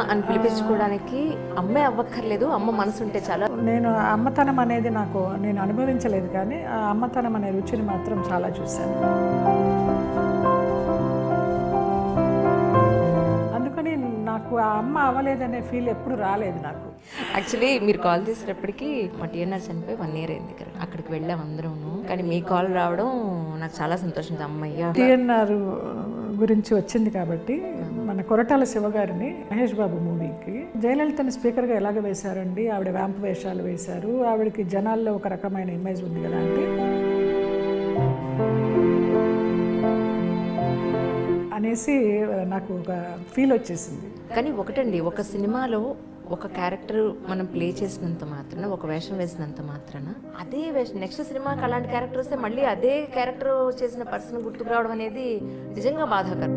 అని పిలిపించుకోవడానికి అమ్మే అవ్వక్కర్లేదు అమ్మ మనసు ఉంటే చాలా నేను అమ్మతనం అనేది నాకు నేను అనుభవించలేదు కానీ ఆ అమ్మతనం అనే రుచిని మాత్రం చాలా చూశాను అందుకని నాకు ఆ అమ్మ అవ్వలేదనే ఫీల్ ఎప్పుడు రాలేదు నాకు యాక్చువల్లీ మీరు కాల్ చేసేటప్పటికి మా టీఎన్ఆర్ చనిపోయి వన్ ఇయర్ అయింది ఇక్కడ అక్కడికి వెళ్ళాం అందరం కానీ మీ కాల్ రావడం నాకు చాలా సంతోషం అమ్మయ్య టిఎన్ఆర్ గురించి వచ్చింది కాబట్టి మన కొరటాల శివగారిని మహేష్ బాబు మూవీకి జయలలితని స్పీకర్గా ఎలాగ వేశారండి ఆవిడ వ్యాంప్ వేషాలు వేశారు ఆవిడకి జనాల్లో ఒక రకమైన ఇమేజ్ ఉంది కదా అంటే అనేసి నాకు ఒక ఫీల్ వచ్చేసింది కానీ ఒకటండి ఒక సినిమాలో ఒక క్యారెక్టర్ మనం ప్లే చేసినంత మాత్రాన ఒక వేషం వేసినంత మాత్రాన అదే వేషం నెక్స్ట్ సినిమాకి అలాంటి క్యారెక్టర్ వస్తే మళ్ళీ అదే క్యారెక్టర్ చేసిన పర్సన్ గుర్తుకు రావడం అనేది నిజంగా బాధాకరం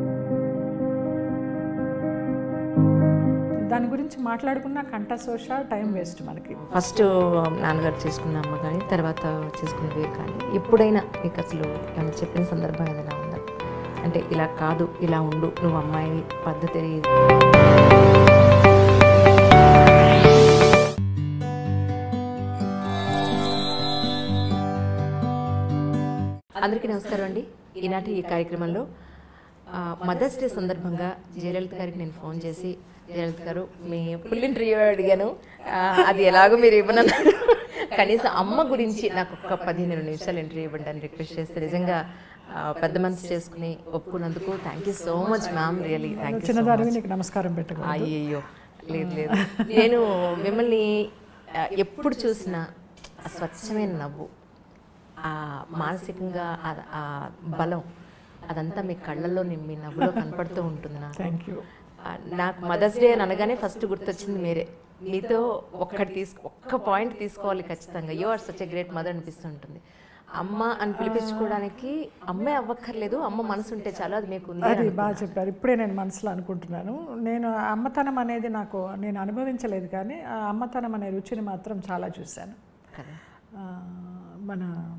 దాని గురించి మాట్లాడుకున్న కంఠశోష టైం వేస్ట్ మనకి ఫస్ట్ నాన్నగారు చేసుకున్న అమ్మ కానీ తర్వాత చేసుకున్న వేరు కానీ ఎప్పుడైనా మీకు అసలు ఏమైనా చెప్పిన సందర్భం ఏదైనా ఉందా అంటే ఇలా కాదు ఇలా ఉండు నువ్వు అమ్మాయి పద్ధతి అందరికీ నమస్కారం అండి ఈనాటి ఈ కార్యక్రమంలో ఆ, మదర్స్ డే సందర్భంగా జయలలిత గారికి నేను ఫోన్ చేసి జయలలిత గారు మీ ఫుల్ ఇంటర్వ్యూ అడిగాను ఆ, అది ఎలాగో మీరు ఇవ్వనన్నారు కనీసం అమ్మ గురించి నాకు ఒక పదిహేను నిమిషాలు ఇంటర్వ్యూ ఇవ్వండి అని రిక్వెస్ట్ చేస్తే నిజంగా ఆ, పెద్ద మనసు చేసుకుని ఒప్పుకున్నందుకు thank you so much ma'am really thank you చిన్నదానివి నీకు నమస్కారం పెట్టుకో అయ్యయ్యో లేదు లేదు నేను మిమ్మల్ని ఆ, ఎప్పుడు చూసినా ఆ స్వచ్ఛమైన నవ్వు ఆ మానసికంగా ఆ- ఆ బలం అదంతా మీ కళ్ళల్లో ని- మీ నవ్వులో కనపడుతూ ఉంటుంది నాకు థ్యాంక్ యూ ఆ, నాకు మదర్స్ డే అని అనగానే ఫస్ట్ గుర్తొచ్చింది మీరే మీతో ఒక్కటి తీసు ఒక్క పాయింట్ తీసుకోవాలి ఖచ్చితంగా you are such a great mother అనిపిస్తుంటుంది అమ్మ అని పిలిపించుకోవడానికి అమ్మే అవ్వక్కర్లేదు అమ్మ మనసు ఉంటే చాలు అది మీకు ఉంది అది బాగా చెప్పారు ఇప్పుడే నేను మనసులో అనుకుంటున్నాను నేను ఆ అమ్మతనం అనేది నాకు నేను అనుభవించలేదు కానీ ఆ అమ్మతనం అనే రుచిని మాత్రం చాలా చూశాను కదా ఆ, మన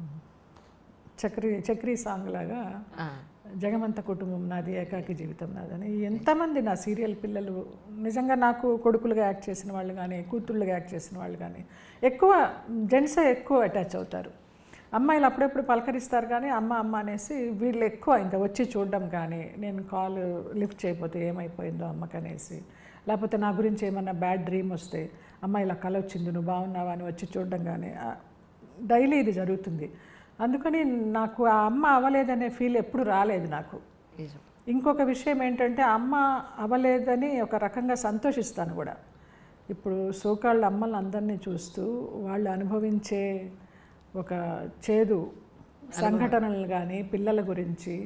చక్రి చక్రీ సాంగ్ లాగా ఆ. జగమంత కుటుంబం నాది ఏకాకి జీవితం నాదని ఎంతమంది నా సీరియల్ పిల్లలు నిజంగా నాకు కొడుకులుగా యాక్ట్ చేసిన వాళ్ళు కానీ కూతుళ్ళుగా యాక్ట్ చేసిన వాళ్ళు కానీ ఎక్కువ జెంట్సే ఎక్కువ అటాచ్ అవుతారు అమ్మాయిలు అప్పుడప్పుడు పలకరిస్తారు కానీ అమ్మ అమ్మ అనేసి వీళ్ళు ఎక్కువ ఇంకా వచ్చి చూడడం కానీ నేను కాల్ లిఫ్ట్ చేయకపోతే ఏమైపోయిందో అమ్మకి అనేసి లేకపోతే నా గురించి ఏమన్నా బ్యాడ్ డ్రీమ్ వస్తే అమ్మ ఇలా కల వచ్చింది నువ్వు బాగున్నావా అని వచ్చి చూడడం కానీ డైలీ ఇది జరుగుతుంది అందుకని నాకు ఆ అమ్మ అవ్వలేదనే ఫీల్ ఎప్పుడు రాలేదు నాకు నిజం ఇంకొక విషయం ఏంటంటే అమ్మ అవ్వలేదని ఒక రకంగా సంతోషిస్తాను కూడా ఇప్పుడు సోకాళ్ళ అమ్మల్ని అందరినీ చూస్తూ వాళ్ళు అనుభవించే ఒక చేదు సంఘటనలు కానీ పిల్లల గురించి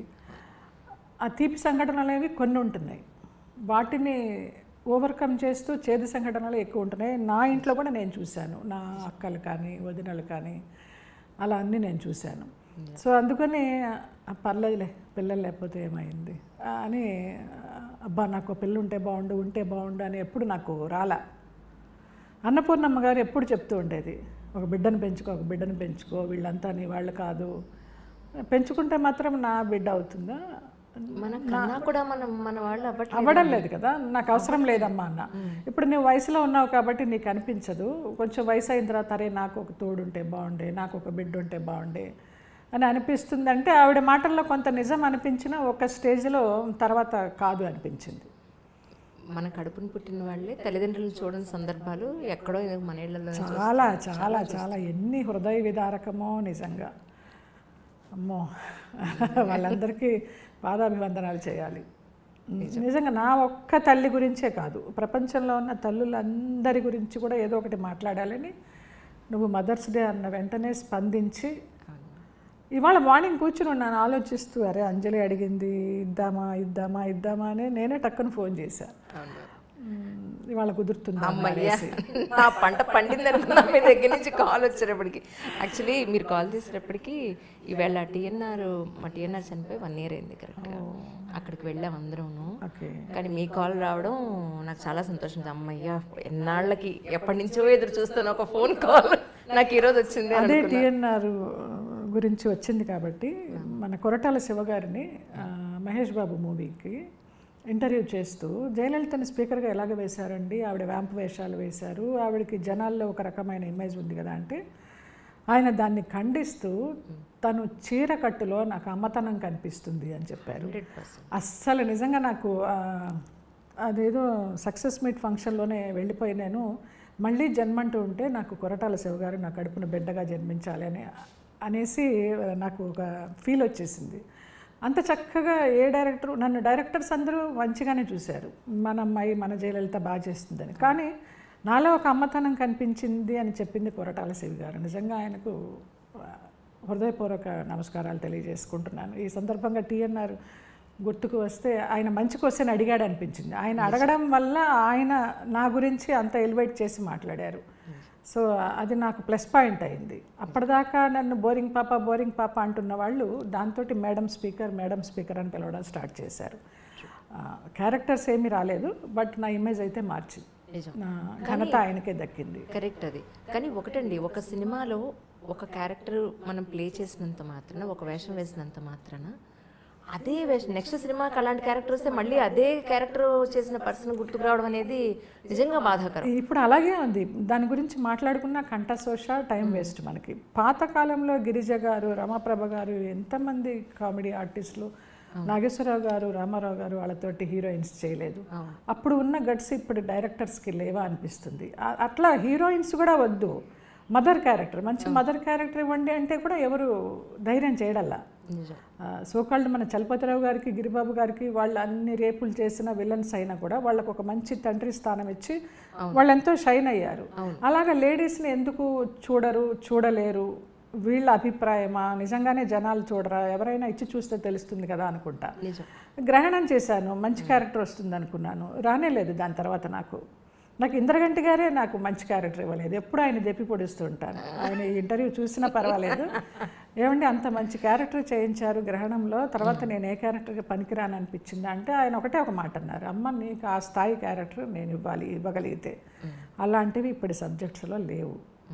ఆ తీపి సంఘటనలు అనేవి కొన్ని ఉంటున్నాయి వాటిని ఓవర్కమ్ చేస్తూ చేదు సంఘటనలు ఎక్కువ ఉంటున్నాయి నా ఇంట్లో కూడా నేను చూశాను నా అక్కలు కానీ వదినలు కానీ అలా అన్నీ నేను చూశాను సో అందుకని ఆ, పర్లేదులే పిల్లలు లేకపోతే ఏమైంది ఆ, అని అబ్బా నాకు పిల్ల ఉంటే బాగుండు ఉంటే బాగుండు అని ఎప్పుడు నాకు రాలా అన్నపూర్ణమ్మ గారు ఎప్పుడు చెప్తూ ఉండేది ఒక బిడ్డను పెంచుకో ఒక బిడ్డను పెంచుకో వీళ్ళంతా నీ వాళ్ళు కాదు పెంచుకుంటే మాత్రం నా బిడ్డ అవుతుందా మన కన్నా కూడా మనం మన వాళ్ళు అవ్వట్లేదు అవ్వడం లేదు కదా నాకు అవసరం లేదమ్మా అన్న ఇప్పుడు నువ్వు వయసులో ఉన్నావు కాబట్టి నీకు అనిపించదు కొంచెం వయసు అయిన తర్వాత అరే నాకు ఒక తోడు ఉంటే బాగుండే నాకు ఒక బిడ్డ ఉంటే బాగుండే అని అనిపిస్తుంది అంటే ఆవిడ మాటల్లో కొంత నిజం అనిపించినా ఒక స్టేజ్లో తర్వాత కాదు అనిపించింది మన కడుపును పుట్టిన వాళ్ళే తల్లిదండ్రులు చూడని సందర్భాలు ఎక్కడో ఏదో మన ఇళ్లలో చాలా చాలా చాలా ఎన్ని హృదయ విదారకమో నిజంగా అమ్మో వాళ్ళందరికీ పాదాభివందనాలు చేయాలి నిజంగా నా ఒక్క తల్లి గురించే కాదు ప్రపంచంలో ఉన్న తల్లులందరి గురించి కూడా ఏదో ఒకటి మాట్లాడాలని నువ్వు మదర్స్ డే అన్న వెంటనే స్పందించి ఇవాళ మార్నింగ్ కూర్చుని ఉన్నాను ఆలోచిస్తూ అరే అంజలి అడిగింది ఇద్దామా ఇద్దామా ఇద్దామా అని నేనే టక్కున ఫోన్ చేశాను మ్మ్, ఇవాళ కుదురుతుందా అమ్మయ్యా నా పంట పండింది అనుకున్నా మీ దగ్గర నుంచి కాల్ వచ్చేటప్పటికి యాక్చువల్లీ మీరు కాల్ చేసేటప్పటికి ఈవేళ టీఎన్ఆర్ మా టీఎన్ఆర్ చనిపోయి వన్ ఇయర్ అయింది కరెక్ట్గా అక్కడికి వెళ్ళాం అందరూను ఓకే కానీ మీ కాల్ రావడం నాకు చాలా సంతోషం అమ్మయ్యా ఎన్నాళ్ళకి ఎప్పటి నుంచో ఎదురు చూస్తాను ఒక ఫోన్ కాల్ నాకు ఈరోజు వచ్చింది అని అదే టిఎన్ఆర్ గురించి వచ్చింది కాబట్టి మన కొరటాల శివగారిని ఆ, మహేష్ బాబు మూవీకి ఇంటర్వ్యూ చేస్తూ జయలలితని స్పీకర్గా ఎలాగ వేశారండి ఆవిడ వ్యాంప్ వేషాలు వేశారు ఆవిడకి జనాల్లో ఒక రకమైన ఇమేజ్ ఉంది కదా అంటే ఆయన దాన్ని ఖండిస్తూ తను చీర కట్టులో నాకు అమ్మతనం కనిపిస్తుంది అని చెప్పారు హండ్రెడ్ పర్సెంట్ అస్సలు నిజంగా నాకు ఆ, అదేదో సక్సెస్ మీట్ ఫంక్షన్లోనే వెళ్ళిపోయి నేను మళ్ళీ జన్మంటూ ఉంటే నాకు కొరటాల శివ గారు నా కడుపున బిడ్డగా జన్మించాలి అని అనేసి నాకు ఒక ఫీల్ వచ్చేసింది అంత చక్కగా ఏ డైరెక్టర్ నన్ను డైరెక్టర్స్ అందరూ మంచిగానే చూశారు మన అమ్మాయి మన జయలలిత బాగా చేస్తుందని కానీ నాలో ఒక అమ్మతనం కనిపించింది అని చెప్పింది కొరటాల శివ గారు నిజంగా ఆయనకు ఆ, హృదయపూర్వక నమస్కారాలు తెలియజేసుకుంటున్నాను ఈ సందర్భంగా టీఎన్ఆర్ గుర్తుకు వస్తే ఆయన మంచి క్వశ్చన్ అడిగాడు అనిపించింది ఆయన అడగడం వల్ల ఆయన నా గురించి అంత ఎలివేట్ చేసి మాట్లాడారు సో అది నాకు ప్లస్ పాయింట్ అయింది అప్పటిదాకా నన్ను బోరింగ్ పాప బోరింగ్ పాప అంటున్న వాళ్ళు దాంతో మేడం స్పీకర్ మేడం స్పీకర్ అని పిలవడం స్టార్ట్ చేశారు క్యారెక్టర్స్ ఏమీ రాలేదు బట్ నా ఇమేజ్ అయితే మార్చింది నిజం నా ఘనత ఆయనకే దక్కింది కరెక్ట్ అది కానీ ఒకటండి ఒక సినిమాలో ఒక క్యారెక్టర్ మనం ప్లే చేసినంత మాత్రాన ఒక వేషం వేసినంత మాత్రాన అదే వేషం నెక్స్ట్ సినిమాకి అలాంటి క్యారెక్టర్ వస్తే మళ్ళీ అదే క్యారెక్టర్ చేసిన పర్సన్ గుర్తుకు రావడం అనేది నిజంగా బాధాకరం ఇప్పుడు అలాగే ఉంది దాని గురించి మాట్లాడుకున్న కంఠశోష టైం వేస్ట్ మనకి పాతకాలంలో గిరిజ గారు రమాప్రభ గారు ఎంతమంది కామెడీ ఆర్టిస్టులు నాగేశ్వరరావు గారు రామారావు గారు వాళ్ళతోటి హీరోయిన్స్ చేయలేదు అవును. అప్పుడు ఉన్న గట్స్ ఇప్పుడు డైరెక్టర్స్కి లేవా అనిపిస్తుంది ఆ- అట్లా హీరోయిన్స్ కూడా వద్దు మదర్ క్యారెక్టర్ మంచి మదర్ క్యారెక్టర్ ఇవ్వండి అంటే కూడా ఎవరు ధైర్యం చేయడల్లా నిజం సోకాళ్ళు మన చలపతిరావు గారికి గిరిబాబు గారికి వాళ్ళు అన్ని రేపులు చేసిన విలన్స్ అయినా కూడా వాళ్ళకు ఒక మంచి తండ్రి స్థానం ఇచ్చి వాళ్ళు ఎంతో షైన్ అయ్యారు అలాగా లేడీస్ని ఎందుకు చూడరు చూడలేరు వీళ్ళ అభిప్రాయమా నిజంగానే జనాలు చూడరా ఎవరైనా ఇచ్చి చూస్తే తెలుస్తుంది కదా అనుకుంటా నిజం గ్రహణం చేశాను మంచి క్యారెక్టర్ వస్తుంది అనుకున్నాను రానే లేదు దాని తర్వాత నాకు నాకు ఇంద్రగంటి గారే నాకు మంచి క్యారెక్టర్ ఇవ్వలేదు ఎప్పుడు ఆయన దెప్పి పొడుస్తూ ఉంటాను ఆయన ఈ ఇంటర్వ్యూ చూసినా పర్వాలేదు ఏమండి అంత మంచి క్యారెక్టర్ చేయించారు గ్రహణంలో తర్వాత నేను ఏ క్యారెక్టర్కి పనికిరాను అనిపించింది అంటే ఆయన ఒకటే ఒక మాట అన్నారు అమ్మ నీకు ఆ స్థాయి క్యారెక్టర్ నేను ఇవ్వాలి ఇవ్వగలిగితే అలాంటివి ఇప్పుడు సబ్జెక్ట్స్లో లేవు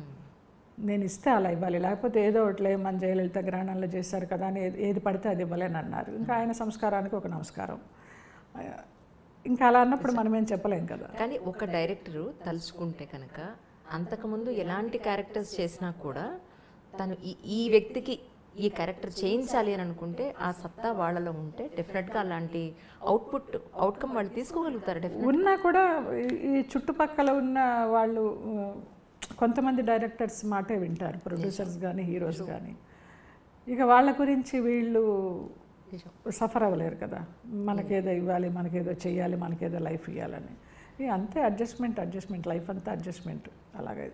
నేను ఇస్తే అలా ఇవ్వాలి లేకపోతే ఏదో ఒకటిలే మన జయలలిత గ్రహణంలో చేశారు కదా అని ఏది- ఏది పడితే అది ఇవ్వలేని అన్నారు ఇంకా ఆయన సంస్కారానికి ఒక నమస్కారం ఆ, ఇంకా అలా అన్నప్పుడు మనం ఏం చెప్పలేం కదా కానీ ఒక డైరెక్టరు తలుచుకుంటే కనుక అంతకుముందు ఎలాంటి క్యారెక్టర్స్ చేసినా కూడా తను ఈ ఈ వ్యక్తికి ఈ క్యారెక్టర్ చేయించాలి అని అనుకుంటే ఆ సత్తా వాళ్ళలో ఉంటే డెఫినెట్గా అలాంటి అవుట్పుట్ అవుట్కమ్ వాళ్ళు తీసుకోగలుగుతారు డెఫినెట్ ఉన్నా కూడా ఈ- ఈ చుట్టుపక్కల ఉన్న వాళ్ళు ఆ, కొంతమంది డైరెక్టర్స్ మాటే వింటారు ప్రొడ్యూసర్స్ కానీ హీరోస్ కానీ ఇక వాళ్ళ గురించి వీళ్ళు సఫర్ అవ్వలేరు కదా మనకేదో ఇవ్వాలి మనకేదో చెయ్యాలి మనకేదో లైఫ్ ఇవ్వాలని ఇక అంతే అడ్జస్ట్మెంట్ అడ్జస్ట్మెంట్ లైఫ్ అంతా అడ్జస్ట్మెంట్ అలాగే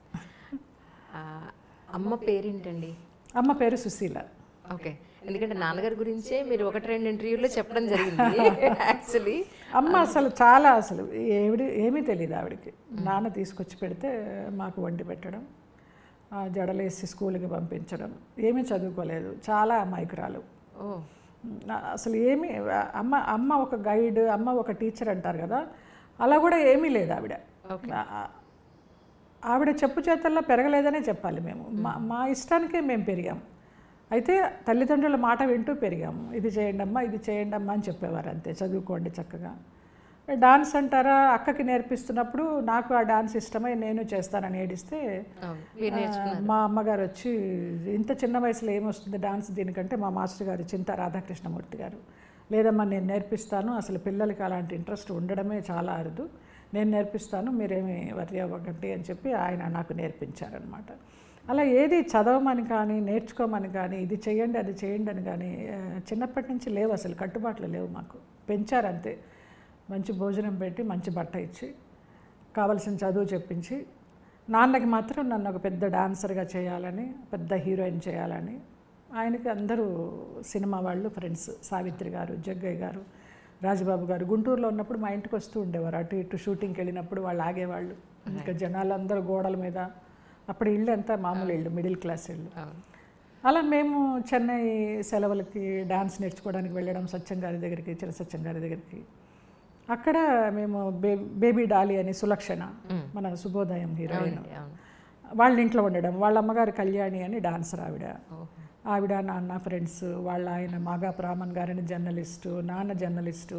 అమ్మ పేరేంటండి అమ్మ పేరు సుశీల ఓకే ఎందుకంటే నాన్నగారి గురించే మీరు ఒకటి రెండు ఇంటర్వ్యూలో చెప్పడం జరిగింది యాక్చువల్లీ అమ్మ అసలు చాలా అసలు ఏవిడి ఏమీ తెలియదు ఆవిడకి నాన్న తీసుకొచ్చి పెడితే మాకు వండి పెట్టడం ఆ, జడలేసి స్కూల్కి పంపించడం ఏమీ చదువుకోలేదు చాలా అమాయకురాలు ఓ నా- అసలు ఏమీ అమ్మ అమ్మ ఒక గైడ్ అమ్మ ఒక టీచర్ అంటారు కదా అలా కూడా ఏమీ లేదు ఆవిడ ఆ- ఆవిడ చెప్పు చేతల్లో పెరగలేదనే చెప్పాలి మేము మా మా ఇష్టానికే మేము పెరిగాం అయితే తల్లిదండ్రుల మాట వింటూ పెరిగాము ఇది చేయండి అమ్మా ఇది చేయండి అమ్మా అని చెప్పేవారు అంతే చదువుకోండి చక్కగా డాన్స్ అంటారా అక్కకి నేర్పిస్తున్నప్పుడు నాకు ఆ డాన్స్ ఇష్టమై నేను చేస్తానని ఏడిస్తే అవును మీరు ఆ, మా అమ్మగారు వచ్చి ఇంత చిన్న వయసులో ఏమొస్తుంది డాన్స్ దీనికంటే మా మాస్టర్ గారు చింత రాధాకృష్ణమూర్తి గారు లేదమ్మా నేను నేర్పిస్తాను అసలు పిల్లలకి అలాంటి ఇంట్రెస్ట్ ఉండడమే చాలా అరుదు నేను నేర్పిస్తాను మీరేమి వర్రీ అవ్వకండి అని చెప్పి ఆయన నాకు నేర్పించారనమాట అలా ఏది చదవమని కానీ నేర్చుకోమని కానీ ఇది చేయండి అది చేయండి అని కానీ ఆ, చిన్నప్పటి నుంచి లేవు అసలు కట్టుబాట్లు లేవు మాకు పెంచారు అంతే మంచి భోజనం పెట్టి మంచి బట్ట ఇచ్చి కావలసిన చదువు చెప్పించి నాన్నకి మాత్రం నన్ను ఒక పెద్ద డాన్సర్గా చేయాలని పెద్ద హీరోయిన్ చేయాలని ఆయనకి అందరూ సినిమా వాళ్ళు ఫ్రెండ్స్ సావిత్రి గారు జగ్గయ్య గారు రాజబాబు గారు గుంటూరులో ఉన్నప్పుడు మా ఇంటికి వస్తూ ఉండేవారు అటు ఇటు షూటింగ్కి వెళ్ళినప్పుడు వాళ్ళు ఆగేవాళ్ళు ఇంకా జనాలు అందరూ గోడల మీద అప్పుడు ఇల్లు అంతా మామూలు ఇల్లు మిడిల్ క్లాస్ ఇల్లు అవును అలా మేము చెన్నై సెలవులకి డాన్స్ నేర్చుకోవడానికి వెళ్ళడం సత్యం గారి దగ్గరికి చిన్న సత్యం గారి దగ్గరికి అక్కడ మేము బే బేబీ డాలి అని సులక్షణ మన శుభోదయం హీరోయిన్ అవునండి, అవును వాళ్ళ ఇంట్లో ఉండడం వాళ్ళ అమ్మగారు కళ్యాణి అని డాన్సర్ ఆవిడ ఓహో. ఆవిడ నాన్న ఫ్రెండ్స్ వాళ్ళ ఆయన మాగా ప్రామన్ గారని జర్నలిస్టు నాన్న జర్నలిస్టు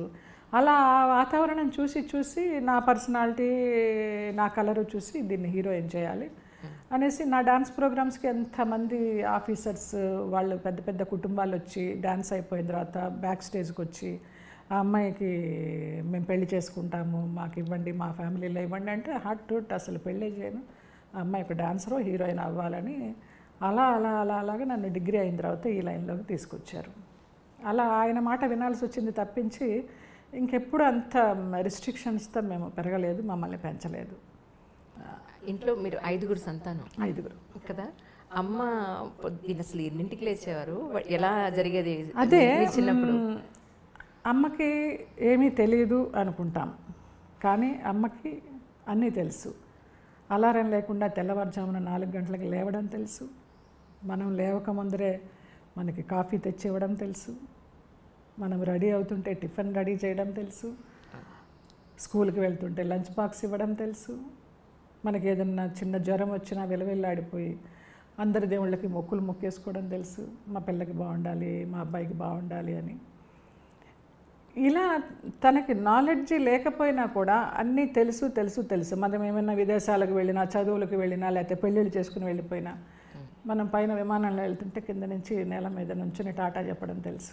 అలా ఆ వాతావరణం చూసి చూసి నా పర్సనాలిటీ నా కలరు చూసి దీన్ని హీరోయిన్ చేయాలి అనేసి నా డాన్స్ ప్రోగ్రామ్స్కి ఎంతమంది ఆఫీసర్స్ వాళ్ళు పెద్ద పెద్ద కుటుంబాలు వచ్చి డాన్స్ అయిపోయిన తర్వాత బ్యాక్ స్టేజ్కి వచ్చి ఆ అమ్మాయికి మేము పెళ్లి చేసుకుంటాము మాకు ఇవ్వండి మా ఫ్యామిలీలో ఇవ్వండి అంటే హార్ట్ టుట్ అసలు పెళ్ళే చేయను ఆ అమ్మాయి ఒక డాన్సరో హీరోయిన్ అవ్వాలని అలా అలా అలా అలాగా నన్ను డిగ్రీ అయిన తర్వాత ఈ లైన్లోకి తీసుకొచ్చారు అలా ఆయన మాట వినాల్సి వచ్చింది తప్పించి ఇంకెప్పుడు అంత రిస్ట్రిక్షన్స్తో మేము పెరగలేదు మమ్మల్ని పెంచలేదు ఇంట్లో మీరు ఐదుగురు సంతానం ఐదుగురు కదా అమ్మ పొద్దున్న అసలు ఎన్నింటికి లేచేవారు వా- ఎలా జరిగేది అదే మీ చిన్నప్పుడు మ్, అమ్మకి ఏమీ తెలియదు అనుకుంటాం కానీ అమ్మకి అన్నీ తెలుసు అలారం లేకుండా తెల్లవారుజామున నాలుగు గంటలకు లేవడం తెలుసు మనం లేవక ముందరే మనకి కాఫీ తెచ్చి ఇవ్వడం తెలుసు మనం రెడీ అవుతుంటే టిఫిన్ రెడీ చేయడం తెలుసు స్కూల్కి వెళ్తుంటే లంచ్ బాక్స్ ఇవ్వడం తెలుసు మనకి ఏదన్నా చిన్న జ్వరం వచ్చినా విలవిల్లాడిపోయి అందరి దేవుళ్ళకి మొక్కులు మొక్కేసుకోవడం తెలుసు మా పిల్లకి బాగుండాలి మా అబ్బాయికి బాగుండాలి అని ఇలా తనకి నాలెడ్జ్ లేకపోయినా కూడా అన్నీ తెలుసు తెలుసు తెలుసు మనం ఏమైనా విదేశాలకు వెళ్ళినా చదువులకు వెళ్ళినా లేకపోతే పెళ్ళిళ్ళు చేసుకుని వెళ్ళిపోయినా మనం పైన విమానంలో వెళ్తుంటే కింద నుంచి నేల మీద నుంచుని టాటా చెప్పడం తెలుసు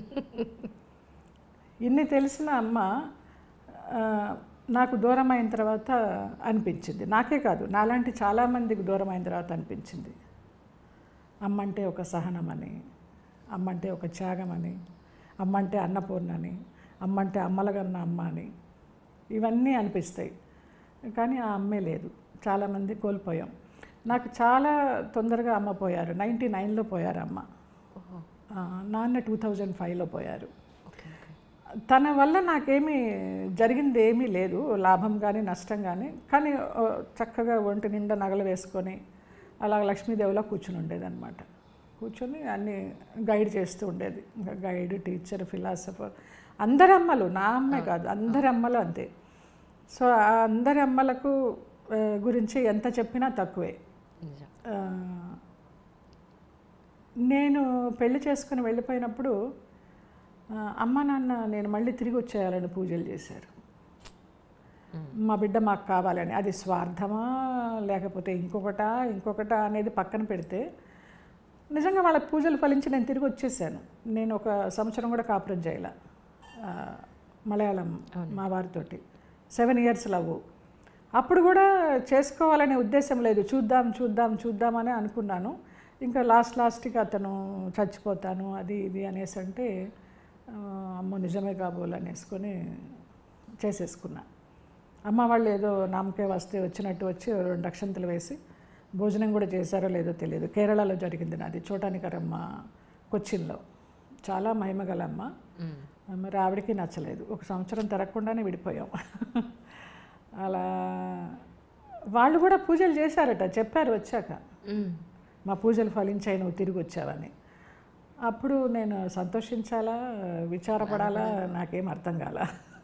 ఇన్ని తెలిసిన అమ్మ ఆ, నాకు దూరం అయిన తర్వాత అనిపించింది నాకే కాదు నాలాంటి చాలామందికి దూరం అయిన తర్వాత అనిపించింది అమ్మంటే ఒక సహనమని అమ్మంటే ఒక త్యాగమని అమ్మంటే అన్నపూర్ణని అమ్మంటే అమ్మలగన్న అమ్మ అని ఇవన్నీ అనిపిస్తాయి కానీ ఆ అమ్మే లేదు చాలామంది కోల్పోయాం నాకు చాలా తొందరగా అమ్మ పోయారు నైంటీ నైన్లో పోయారు అమ్మ ఓహో ఆ, నాన్న టూ థౌజండ్ ఫైవ్లో పోయారు ఓకే ఓకే తన వల్ల నాకేమీ జరిగింది ఏమీ లేదు లాభం కానీ నష్టం కానీ కానీ ఓ, చక్కగా ఒంటి నిండా నగలు వేసుకొని అలా లక్ష్మీదేవిలా కూర్చుని ఉండేదన్నమాట కూర్చొని అన్ని గైడ్ చేస్తూ ఉండేది ఇంకా గైడ్ టీచర్ ఫిలాసఫర్ అందరి అమ్మలు నా అమ్మే కాదు అందరి అమ్మలు అంతే సో ఆ అందరి అమ్మలకు ఆ, గురించి ఎంత చెప్పినా తక్కువే నిజం ఆ, నేను పెళ్లి చేసుకుని వెళ్ళిపోయినప్పుడు ఆ, అమ్మ నాన్న నేను మళ్ళీ తిరిగి వచ్చేయాలని పూజలు చేశారు మా బిడ్డ మాకు కావాలని అది స్వార్థమా లేకపోతే ఇంకొకటా ఇంకొకటా అనేది పక్కన పెడితే నిజంగా వాళ్ళ పూజలు ఫలించి నేను తిరిగి వచ్చేసాను నేను ఒక సంవత్సరం కూడా కాపురం చేయాల మలయాళం మా వారితోటి సెవెన్ ఇయర్స్ లవ్ అప్పుడు కూడా చేసుకోవాలనే ఉద్దేశం లేదు చూద్దాం చూద్దాం చూద్దామని అనుకున్నాను ఇంకా లాస్ట్ లాస్ట్కి అతను చచ్చిపోతాను అది ఇది అనేసి అంటే ఆ, అమ్మో నిజమే కాబోలు అనేసుకొని చేసేసుకున్నా అమ్మ వాళ్ళు ఏదో నామకే వస్తే వచ్చినట్టు వచ్చి రెండు అక్షంతలు వేసి భోజనం కూడా చేశారో లేదో తెలియదు కేరళలో జరిగింది నాది చోటానికరమ్మ కొచ్చిన్లో చాలా మహిమగల అమ్మ మ్మ్. మరి ఆవిడకి నచ్చలేదు ఒక సంవత్సరం తిరగకుండానే విడిపోయాం అలా వాళ్ళు కూడా పూజలు చేశారట చెప్పారు వచ్చాక మ్మ్. మా పూజలు ఫలించాయి నువ్వు తిరిగి వచ్చావని అప్పుడు నేను సంతోషించాలా విచారపడాలా నాకేం అర్థం కాల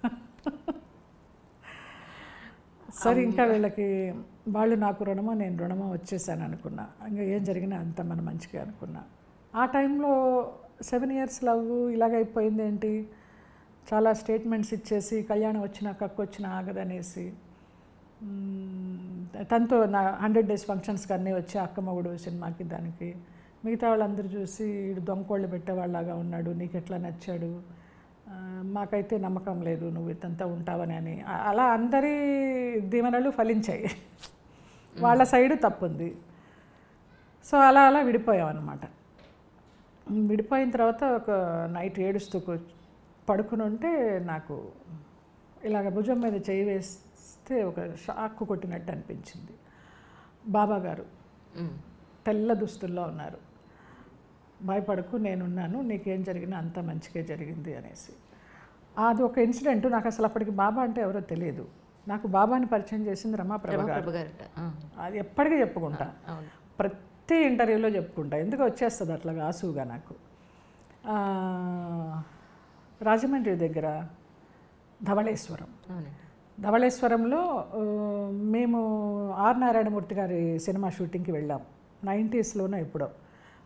సరే ఇంకా వీళ్ళకి వాళ్ళు నాకు రుణమో నేను రుణమో వచ్చేసాను అనుకున్నా ఇంకా ఏం జరిగినా అంత మన మంచిగా అనుకున్నా ఆ టైంలో సెవెన్ ఇయర్స్ లవ్ ఇలాగైపోయింది ఏంటి చాలా స్టేట్మెంట్స్ ఇచ్చేసి కళ్యాణం వచ్చినా కక్కు వచ్చినా ఆగదనేసి మ్మ్, తనతో నా హండ్రెడ్ డేస్ ఫంక్షన్స్కి అన్నీ వచ్చి అక్కమ్మగుడు సినిమాకి దానికి మిగతా వాళ్ళందరూ చూసి ఈడు దొంగకోళ్ళు పెట్టేవాళ్ళలాగా ఉన్నాడు నీకు ఎట్లా నచ్చాడు ఆ, మాకైతే నమ్మకం లేదు నువ్వు ఇతంతా ఉంటావని అని ఆ- అలా అందరి దీవెనలు ఫలించాయి వాళ్ళ సైడు తప్పుంది సో అలా అలా విడిపోయాం అనమాట విడిపోయిన తర్వాత ఒక నైట్ ఏడుస్తూ కూ- పడుకుని ఉంటే నాకు ఇలాగ భుజం మీద చేయి వేస్తే ఒక షాక్ కొట్టినట్టు అనిపించింది బాబా గారు మ్మ్. తెల్ల దుస్తుల్లో ఉన్నారు భయపడకు నేనున్నాను నీకేం జరిగినా అంత మంచిగా జరిగింది అనేసి అది ఒక ఇన్సిడెంట్ నాకు అసలు అప్పటికి బాబా అంటే ఎవరో తెలియదు నాకు బాబాని పరిచయం చేసింది రమాప్రభ గారు ప్రభు గారట ఆ, అది ఎప్పటికీ చెప్పుకుంటా అవును ప్రతి ఇంటర్వ్యూలో చెప్పుకుంటా ఎందుకు వచ్చేస్తుంది అట్లాగా ఆసువుగా నాకు ఆ, రాజమండ్రి దగ్గర ధవళేశ్వరం అవునండి ధవళేశ్వరంలో ఆ, మేము ఆర్ నారాయణమూర్తి గారి సినిమా షూటింగ్కి వెళ్ళాం నైంటీస్లోనో ఎప్పుడో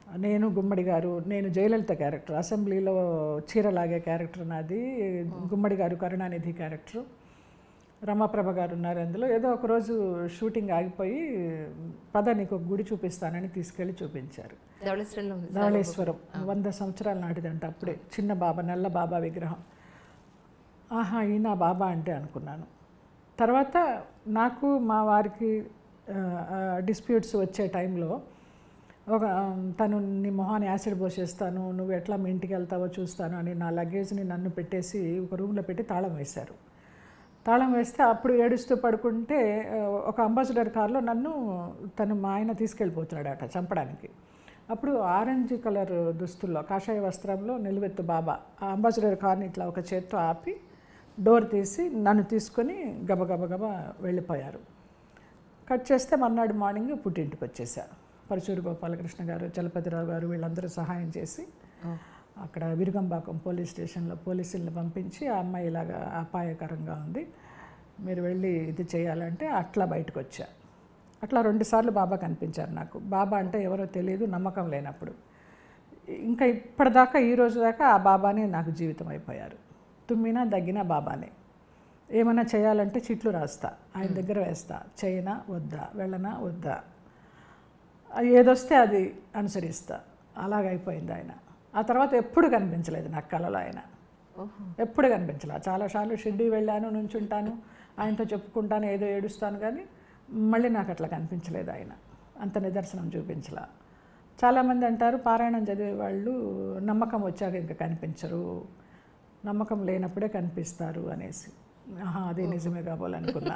నేను గుమ్మడి గారు నేను జయలలిత క్యారెక్టర్ అసెంబ్లీలో చీరలాగే క్యారెక్టర్ నాది గుమ్మడి గారు కరుణానిధి క్యారెక్టర్ రమాప్రభ గారు ఉన్నారు అందులో ఏదో ఒకరోజు షూటింగ్ ఆగిపోయి పద నీకు ఒక గుడి చూపిస్తానని తీసుకెళ్ళి చూపించారు ధవళేశ్వరంలో ఉంది ధవళేశ్వరం వంద సంవత్సరాల నాటిదంట అప్పుడే చిన్న బాబా నల్ల బాబా విగ్రహం ఆహా ఈయన బాబా అంటే అనుకున్నాను తర్వాత నాకు మా వారికి డిస్ప్యూట్స్ వచ్చే టైంలో ఒక ఆ, తను నీ మొహాన్ని యాసిడ్ పోసేస్తాను నువ్వు ఎట్లా మీ ఇంటికి వెళ్తావో చూస్తాను అని నా లగేజ్ని నన్ను పెట్టేసి ఒక రూమ్లో పెట్టి తాళం వేశారు తాళం వేస్తే అప్పుడు ఏడుస్తూ పడుకుంటే ఆ, ఒక అంబాసిడర్ కార్లో నన్ను తను మా ఆయన తీసుకెళ్ళిపోతున్నాడట చంపడానికి అప్పుడు ఆరెంజ్ కలర్ దుస్తుల్లో కాషాయ వస్త్రంలో నిలువెత్తు బాబా ఆ అంబాసిడర్ కార్ని ఇట్లా ఒక చేత్తో ఆపి డోర్ తీసి నన్ను తీసుకొని గబగబ గబ వెళ్ళిపోయారు కట్ చేస్తే మర్నాడు మార్నింగ్ పుట్టింటికి వచ్చేసా పరచూరు గోపాలకృష్ణ గారు చలపతిరావు గారు వీళ్ళందరూ సహాయం చేసి అక్కడ విరుగంబాకం పోలీస్ స్టేషన్లో పోలీసులను పంపించి ఆ అమ్మాయి ఇలాగా అపాయకరంగా ఉంది మీరు వెళ్ళి ఇది చేయాలంటే అట్లా బయటకు వచ్చా అట్లా రెండుసార్లు బాబా కనిపించారు నాకు బాబా అంటే ఎవరో తెలియదు నమ్మకం లేనప్పుడు ఇంకా ఇప్పటిదాకా ఈ రోజు దాకా ఆ బాబానే నాకు జీవితం అయిపోయారు తుమ్మినా దగ్గినా బాబానే ఏమైనా చేయాలంటే చిట్లు రాస్తా ఆయన దగ్గర వేస్తా చేయనా వద్దా వెళ్ళనా వద్దా అది ఏదొస్తే అది అనుసరిస్తా అలాగైపోయింది ఆయన ఆ తర్వాత ఎప్పుడు కనిపించలేదు నాకు కలలో ఆయన ఓహో ఎప్పుడు కనిపించలే చాలాసార్లు షిర్డీ వెళ్ళాను నుంచుంటాను ఆయనతో చెప్పుకుంటాను ఏదో ఏడుస్తాను కానీ మళ్ళీ నాకు అట్లా కనిపించలేదు ఆయన అంత నిదర్శనం చూపించలా చాలామంది అంటారు పారాయణం చదివే వాళ్ళు నమ్మకం వచ్చాక ఇంకా కనిపించరు నమ్మకం లేనప్పుడే కనిపిస్తారు అనేసి ఆహా అదే నిజమే కాబోలనుకున్నా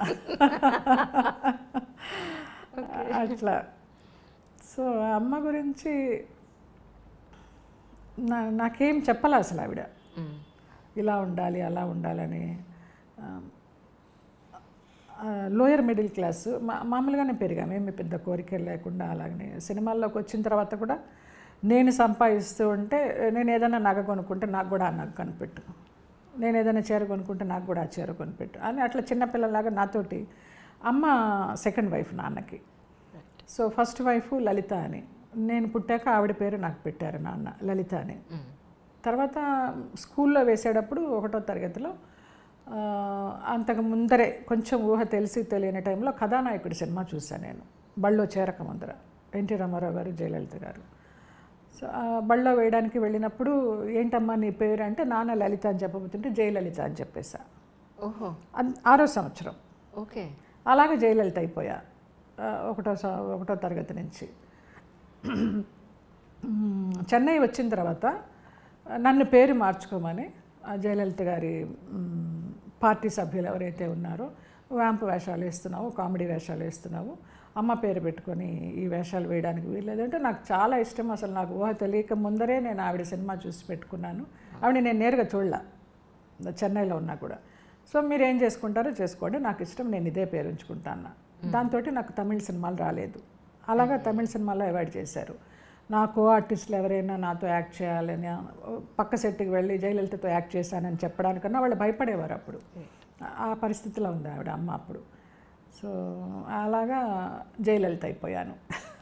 అట్లా సో అమ్మ గురించి నా నాకేం చెప్పాలి అసలు ఆవిడ మ్మ్. ఇలా ఉండాలి అలా ఉండాలని లోయర్ మిడిల్ క్లాస్ మా మామూలుగానే పెరిగాము ఏమి పెద్ద కోరికలు లేకుండా అలాగనే సినిమాల్లోకి వచ్చిన తర్వాత కూడా నేను సంపాదిస్తూ ఉంటే నేను ఏదైనా నగ కొనుక్కుంటే నాకు కూడా ఆ నగ కొనిపెట్టు నేను ఏదైనా చీర కొనుక్కుంటే నాకు కూడా ఆ చీర కొనిపెట్టు అని అట్లా చిన్నపిల్లలాగా నాతోటి అమ్మ సెకండ్ వైఫ్ నాన్నకి సో ఫస్ట్ వైఫ్ లలిత అని నేను పుట్టాక ఆవిడ పేరు నాకు పెట్టారు నాన్న లలిత అని మ్మ్. తర్వాత స్కూల్లో వేసేటప్పుడు ఒకటో తరగతిలో ఆ, అంతకు ముందరే కొంచెం ఊహ తెలిసి తెలియని టైంలో కథానాయకుడి సినిమా చూశాను నేను బళ్ళో చేరక ముందర ఎన్టీ రామారావు గారు జయలలిత గారు సో ఆ బళ్ళో వేయడానికి వెళ్ళినప్పుడు ఏంటమ్మా నీ పేరు అంటే నాన్న లలిత అని చెప్పబోతుంటే జయలలిత అని చెప్పేసా ఓహో అన్- ఆరో సంవత్సరం ఓకే అలాగే జయలలిత అయిపోయా ఆ, ఒకటో స- ఒకటో తరగతి నుంచి మ్మ్. చెన్నై వచ్చిన తర్వాత నన్ను పేరు మార్చుకోమని ఆ జయలలిత గారి మ్మ్, పార్టీ సభ్యులు ఎవరైతే ఉన్నారో వ్యాంపు వేషాలు వేస్తున్నావు కామెడీ వేషాలు వేస్తున్నావు అమ్మ పేరు పెట్టుకొని ఈ వేషాలు వేయడానికి వీల్లేదంటే నాకు చాలా ఇష్టం అసలు నాకు ఊహ తెలియక ముందరే నేను ఆవిడ సినిమా చూసి పెట్టుకున్నాను ఆవిడ నేను నేరుగా చూడలా చెన్నైలో ఉన్నా కూడా సో మీరు ఏం చేసుకుంటారో చేసుకోండి నాకు ఇష్టం నేను ఇదే పేరు ఉంచుకుంటాను దాంతో నాకు తమిళ సినిమాలు రాలేదు అలాగా తమిళ సినిమాలో అవాయిడ్ చేశారు నా కో ఆర్టిస్టులు ఎవరైనా నాతో యాక్ట్ చేయాలని పక్క సెట్కి వెళ్ళి జయలలితతో యాక్ట్ చేశానని చెప్పడానికన్నా వాళ్ళు భయపడేవారు అప్పుడు ఆ పరిస్థితిలో ఉంది ఆవిడ అమ్మ అప్పుడు సో అలాగా జయలలిత అయిపోయాను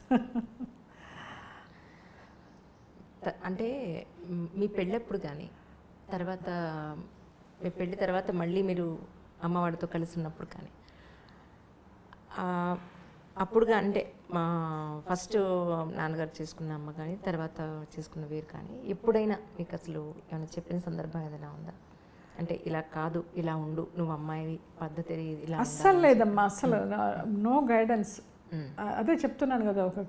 త- అంటే మ్, మీ పెళ్ళప్పుడు కానీ తర్వాత మీ పెళ్ళి తర్వాత మళ్ళీ మీరు అమ్మవాడితో కలిసి ఉన్నప్పుడు కానీ ఆ, అప్పుడుగా అంటే మా ఫస్ట్ నాన్నగారు చేసుకున్న అమ్మ కానీ తర్వాత చేసుకున్న వీరు కానీ ఎప్పుడైనా మీకు అసలు ఏమైనా చెప్పిన సందర్భం ఏదైనా ఉందా అంటే ఇలా కాదు ఇలా ఉండు నువ్వు అమ్మాయి పద్ధతి ఇలా ఉండాలి. అస్సలు లేదమ్మా అస్సలు నో గైడెన్స్ మ్. అదే చెప్తున్నాను కదా ఒక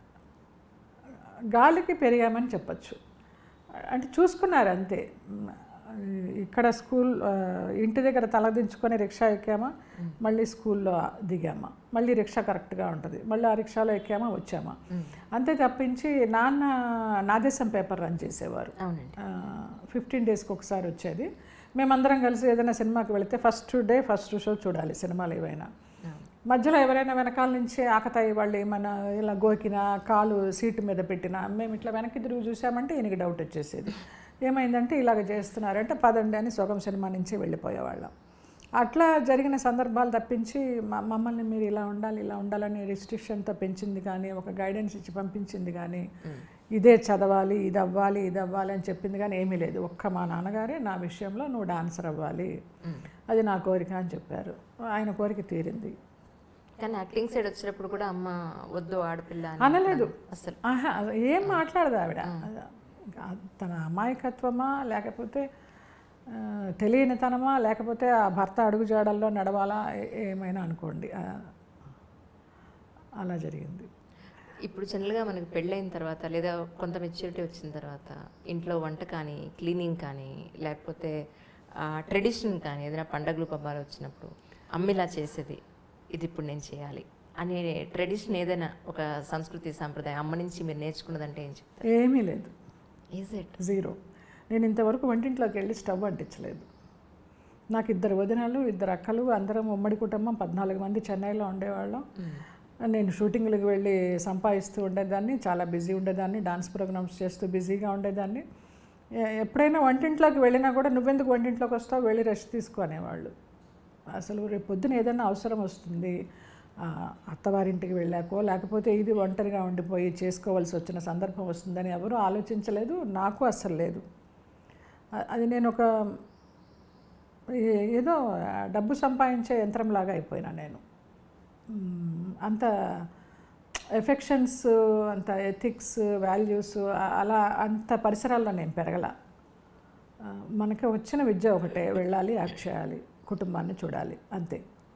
గాలికి పెరిగామని చెప్పచ్చు అంటే చూసుకున్నారు అంతే ఇక్కడ స్కూల్ ఆ, ఇంటి దగ్గర తలదించుకొని రిక్షా ఎక్కామా మళ్ళీ స్కూల్లో దిగామా మళ్ళీ రిక్షా కరెక్ట్గా ఉంటుంది మళ్ళీ ఆ రిక్షాలో ఎక్కామా వచ్చామా అంతే తప్పించి నాన్న నాదేశం పేపర్ రన్ చేసేవారు అవునండి ఫిఫ్టీన్ డేస్కి ఒకసారి వచ్చేది మేమందరం కలిసి ఏదైనా సినిమాకి వెళితే ఫస్ట్ డే ఫస్ట్ షో చూడాలి సినిమాలు ఏవైనా అవును. మధ్యలో ఎవరైనా వెనకాల నుంచి ఆకతాయి వాళ్ళు ఏమైనా ఇలా గోకినా కాలు సీటు మీద పెట్టినా మేము ఇట్లా వెనక్కి తిరిగి చూసామంటే ఈయనకి డౌట్ వచ్చేసేది ఏమైందంటే ఇలాగ చేస్తున్నారంటే పదండి అని సొగం సినిమా నుంచి వెళ్ళిపోయేవాళ్ళం అట్లా జరిగిన సందర్భాలు తప్పించి మ- మమ్మల్ని మీరు ఇలా ఉండాలి ఇలా ఉండాలని రిస్ట్రిక్షన్తో పెంచింది కానీ ఒక గైడెన్స్ ఇచ్చి పంపించింది కానీ ఇదే చదవాలి ఇది అవ్వాలి ఇది అవ్వాలి అని చెప్పింది కానీ ఏమీ లేదు ఒక్క మా నాన్నగారే నా విషయంలో నువ్వు డాన్సర్ అవ్వాలి అది నా కోరిక అని చెప్పారు ఆయన కోరిక తీరింది కానీ యాక్టింగ్ సైడ్ వచ్చినప్పుడు కూడా అమ్మ వద్దు ఆడపిల్ల అని అనలేదు అసలు ఆహా ఏం మాట్లాడదు ఆవిడ తన అమాయకత్వమా లేకపోతే ఆ, తెలియనితనమా లేకపోతే ఆ భర్త అడుగుజాడల్లో నడవాలా ఏ- ఏమైనా అనుకోండి ఆ, అలా జరిగింది ఇప్పుడు జనరల్గా మనకి పెళ్ళైన తర్వాత లేదా కొంత మెచ్యూరిటీ వచ్చిన తర్వాత ఇంట్లో వంట కానీ క్లీనింగ్ కానీ లేకపోతే ట్రెడిషన్ కానీ ఏదైనా పండగలు పబ్బాలు వచ్చినప్పుడు అమ్మ ఇలా చేసేది ఇది ఇప్పుడు నేను చేయాలి అనే ట్రెడిషన్ ఏదైనా ఒక సంస్కృతి సాంప్రదాయం అమ్మ నుంచి మీరు నేర్చుకున్నదంటే ఏం చెప్తారు ఏమీ లేదు ఈజ్ ఇట్ జీరో నేను ఇంతవరకు వంటింట్లోకి వెళ్ళి స్టవ్ అంటించలేదు నాకు ఇద్దరు వదినలు ఇద్దరు అక్కలు అందరం ఉమ్మడి కుటుంబం పద్నాలుగు మంది చెన్నైలో ఉండేవాళ్ళం నేను షూటింగ్లకు వెళ్ళి సంపాదిస్తూ ఉండేదాన్ని చాలా బిజీ ఉండేదాన్ని డాన్స్ ప్రోగ్రామ్స్ చేస్తూ బిజీగా ఉండేదాన్ని ఎ- ఎప్పుడైనా వంటింట్లోకి వెళ్ళినా కూడా నువ్వెందుకు వంటింట్లోకి వస్తావు వెళ్ళి రెస్ట్ తీసుకో అనేవాళ్ళు అసలు రేపు పొద్దున ఏదైనా అవసరం వస్తుంది ఆ, అత్తవారింటికి వెళ్ళాకో లేకపోతే ఇది ఒంటరిగా ఉండిపోయి చేసుకోవాల్సి వచ్చిన సందర్భం వస్తుందని ఎవరూ ఆలోచించలేదు నాకు అస్సలు లేదు అ- అది నేను ఒక ఏ- ఏదో డబ్బు సంపాదించే యంత్రంలాగా అయిపోయినా నేను మ్మ్. అంత ఎఫెక్షన్స్ అంత ఎథిక్స్ వాల్యూస్ అలా అంత పరిసరాల్లో నేను పెరగల ఆ, మనకి వచ్చిన విద్య ఒకటే వెళ్ళాలి యాక్ట్ చేయాలి కుటుంబాన్ని చూడాలి అంతే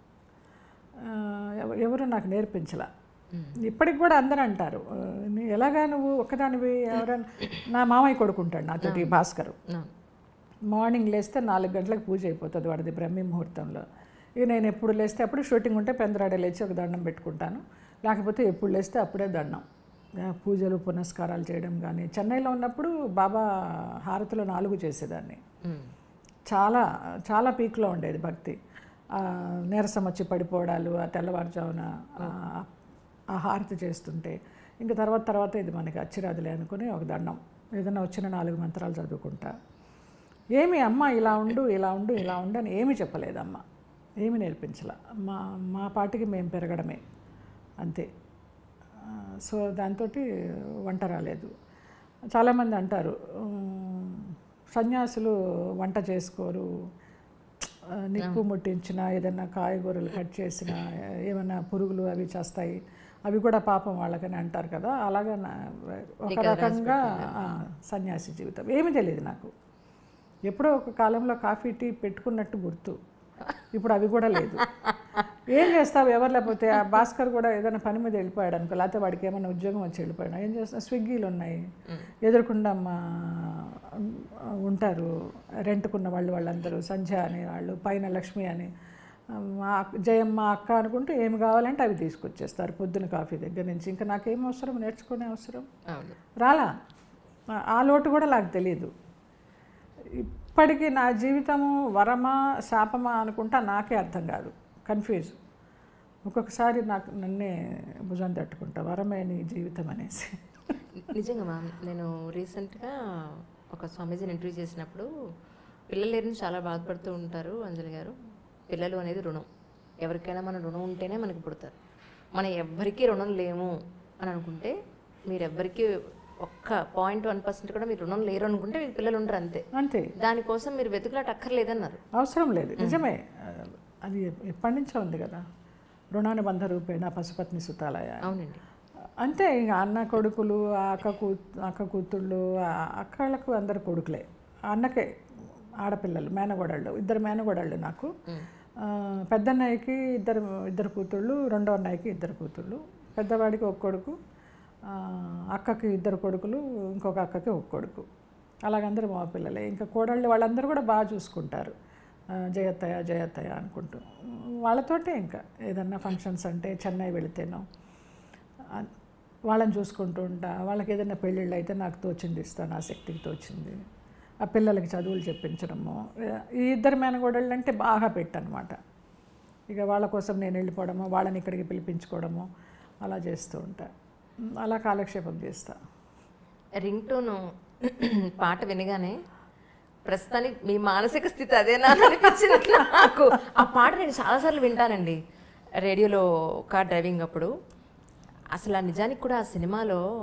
ఆ, ఎవ- ఎవరు నాకు నేర్పించలా ఇప్పటికి కూడా అందరూ అంటారు ఆ, నీ- ఎలాగా నువ్వు ఒక్కదానివి ఎవరైనా నా మామయ్య కొడుకుంటాడు నాతోటి భాస్కర్ మార్నింగ్ లేస్తే నాలుగు గంటలకు పూజ అయిపోతుంది వాడిది బ్రహ్మీ ముహూర్తంలో ఇక నేను ఎప్పుడు లేస్తే అప్పుడు షూటింగ్ ఉంటే పెందరాడే లేచి ఒక దండం పెట్టుకుంటాను లేకపోతే ఎప్పుడు లేస్తే అప్పుడే దండం ఆ, పూజలు పునస్కారాలు చేయడం కానీ చెన్నైలో ఉన్నప్పుడు బాబా హారతిలో నాలుగు చేసేదాన్ని చాలా చాలా పీక్లో ఉండేది భక్తి ఆ, నీరసం వచ్చి పడిపోవడాలు ఆ తెల్లవారుజామున ఆ, ఆ హారతి చేస్తుంటే ఇంకా తర్వాత తర్వాత ఇది మనకి అచ్చిరాదులే అనుకుని ఒక దండం ఏదైనా వచ్చిన నాలుగు మంత్రాలు చదువుకుంటా ఏమి అమ్మ ఇలా ఉండు ఇలా ఉండు ఇలా ఉండు అని ఏమీ చెప్పలేదమ్మ ఏమీ నేర్పించల మా మా పాటికి మేము పెరగడమే అంతే ఆ, సో దాంతో వంట రాలేదు చాలామంది అంటారు "ఉమ్, సన్యాసులు వంట చేసుకోరు ఆ, నిప్పు ముట్టించిన ఏదైనా కాయగూరలు కట్ చేసిన ఏమైనా పురుగులు అవి చేస్తాయి అవి కూడా పాపం వాళ్ళకని అంటారు కదా అలాగా నా- ఒక రకంగా ఆ, సన్యాసి జీవితం ఏమీ తెలియదు నాకు ఎప్పుడో ఒక కాలంలో కాఫీ టీ పెట్టుకున్నట్టు గుర్తు ఇప్పుడు అవి కూడా లేదు ఏం చేస్తావు ఎవరు లేకపోతే ఆ భాస్కర్ కూడా ఏదైనా పని మీద వెళ్ళిపోయాడు అనుకో లేకపోతే వాడికి ఏమైనా ఉద్యోగం వచ్చి వెళ్ళిపోయాడు ఏం చేస్తా స్విగ్గీలు ఉన్నాయి ఎదురుకుండా మా ఉంటారు రెంట్కున్న వాళ్ళు వాళ్ళందరూ సంధ్య అని వాళ్ళు పైన లక్ష్మి అని మా అక్క- జయమ్మ అక్క అనుకుంటూ ఏమి కావాలంటే అవి తీసుకొచ్చేస్తారు పొద్దున కాఫీ దగ్గర నుంచి ఇంకా నాకేం అవసరం నేర్చుకునే అవసరం అవును రాలా ఆ- ఆ లోటు కూడా నాకు తెలియదు ఇప్పటికీ నా జీవితము వరమా శాపమా అనుకుంటా నాకే అర్థం కాదు కన్ఫ్యూజ్ ఒక్కొక్కసారి నాకు నన్నే భుజం తట్టుకుంటా వరమే నీ జీవితం అనేసి నిజంగా మ్యామ్ నేను రీసెంట్గా ఒక స్వామీజీని ఇంటర్వ్యూ చేసినప్పుడు పిల్లలు లేరని చాలా బాధపడుతూ ఉంటారు అంజలి గారు పిల్లలు అనేది రుణం ఎవరికైనా మన రుణం ఉంటేనే మనకి పుడతారు మనం ఎవ్వరికీ రుణం లేము అని అనుకుంటే మీరు ఎవ్వరికీ ఒక్క పాయింట్ వన్ పర్సెంట్ కూడా మీరు రుణం లేరు అనుకుంటే మీకు పిల్లలు ఉండరు అంతే అంతే దానికోసం మీరు వెతుకులాట అక్కర్లేదన్నారు అవసరం లేదు నిజమే అది ఎప్పటి నుంచో ఉంది కదా రుణానుబంధ రూపేణ పశుపత్ని సుతాలయ అవునండి అంతే ఇక అన్న కొడుకులు ఆ అక్క కూ అక్క కూతుళ్ళు ఆ అక్కలకు అందరు కొడుకులే ఆ అన్నకే ఆడపిల్లలు మేనగోడళ్ళు ఇద్దరు మేనగోడళ్ళు నాకు ఆ, పెద్దన్నయ్యకి ఇద్దరు ఇద్దరు కూతుళ్ళు రెండో అన్నయ్యకి ఇద్దరు కూతుళ్ళు పెద్దవాడికి ఒక కొడుకు ఆ, అక్కకి ఇద్దరు కొడుకులు ఇంకొక అక్కకి ఒక కొడుకు అలాగందరూ మా పిల్లలే ఇంకా కోడళ్ళు వాళ్ళందరూ కూడా బాగా చూసుకుంటారు ఆ, జయత్తయ్య జయత్తయ్య అనుకుంటూ వాళ్ళతోటే ఇంకా ఏదన్నా ఫంక్షన్స్ అంటే చెన్నై వెళితేనో ఆ, వాళ్ళని చూసుకుంటూ ఉంటా వాళ్ళకి ఏదైనా పెళ్ళిళ్ళు అయితే నాకు తోచింది ఇస్తాను ఆ శక్తికి తోచింది ఆ పిల్లలకి చదువులు చెప్పించడము ఈ ఇద్దరు మేనగోడళ్ళు అంటే బాగా పెట్టనమాట ఇక వాళ్ళ కోసం నేను వెళ్ళిపోవడము వాళ్ళని ఇక్కడికి పిలిపించుకోవడము అలా చేస్తూ ఉంటా అలా కాలక్షేపం చేస్తా రింగ్ టోన్ పాట వినగానే ప్రస్తుతానికి మీ మానసిక స్థితి అదేనా అని అనిపించింది నాకు ఆ పాట నేను చాలాసార్లు వింటానండి రేడియోలో కార్ డ్రైవింగ్ అప్పుడు అసలు ఆ నిజానికి కూడా ఆ సినిమాలో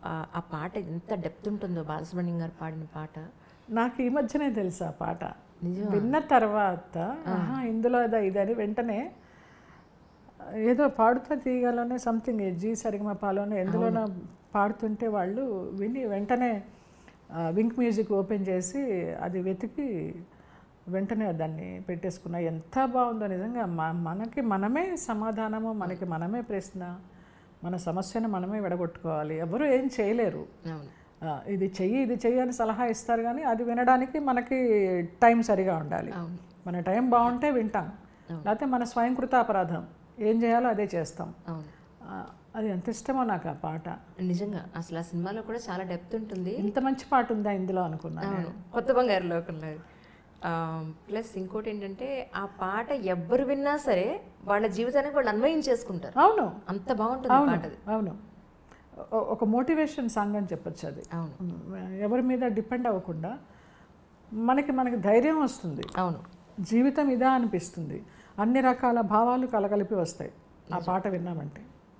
ఆ- ఆ పాట ఎంత డెప్త్ ఉంటుందో బాలసుబ్రహ్మణ్యం గారు పాడిన పాట నాకు ఈ మధ్యనే తెలుసు ఆ పాట నిజమా? విన్న తర్వాత ఆహా, ఇందులో అదా ఇదని వెంటనే ఏదో పాడుతా తీయగలనే సంథింగ్ జీ సరిగమ పాలోనే ఎందులోనో పాడుతుంటే వాళ్ళు విని వెంటనే వింక్ మ్యూజిక్ ఓపెన్ చేసి అది వెతికి వెంటనే దాన్ని పెట్టేసుకున్నా ఎంత బాగుందో నిజంగా మ- మనకి మనమే సమాధానము మనకి మనమే ప్రశ్న మన సమస్యను మనమే విడగొట్టుకోవాలి ఎవరు ఏం చేయలేరు అవును ఆ, ఇది చెయ్యి ఇది చెయ్యి అని సలహా ఇస్తారు కానీ అది వినడానికి మనకి టైం సరిగా ఉండాలి అవును మన టైం బాగుంటే వింటాం లేకపోతే మన స్వయంకృత అపరాధం ఏం చేయాలో అదే చేస్తాం అవును ఆ, అది ఎంత ఇష్టమో నాకు ఆ పాట నిజంగా అసలు ఆ సినిమాలో కూడా చాలా డెప్త్ ఉంటుంది ఇంత మంచి పాట ఉందా ఇందులో అనుకున్నా అవును కొత్త బంగారు లోకంలో ప్లస్ ఇంకోటి ఏంటంటే ఆ పాట ఎవ్వరు విన్నా సరే వాళ్ళ జీవితానికి వాళ్ళు అన్వయం చేసుకుంటారు అవును అంత బాగుంటుంది ఆ పాట అది అవును ఒ- ఒక మోటివేషన్ సాంగ్ అని చెప్పొచ్చు అది అవును ఎవరి మీద డిపెండ్ అవ్వకుండా మనకి మనకి ధైర్యం వస్తుంది అవును జీవితం ఇదా అనిపిస్తుంది అన్ని రకాల భావాలు కలగలిపి వస్తాయి ఆ పాట విన్నామంటే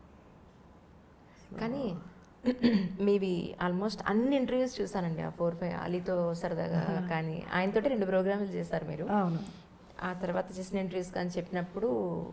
కానీ మీవి ఆల్మోస్ట్ అన్ని ఇంటర్వ్యూస్ చూసానండి ఆ ఫోర్ ఫైవ్ అలీతో సరదాగా కానీ ఆయనతోటి రెండు ప్రోగ్రాములు చేశారు మీరు అవును ఆ తర్వాత చేసిన ఇంటర్వ్యూస్ కానీ చెప్పినప్పుడు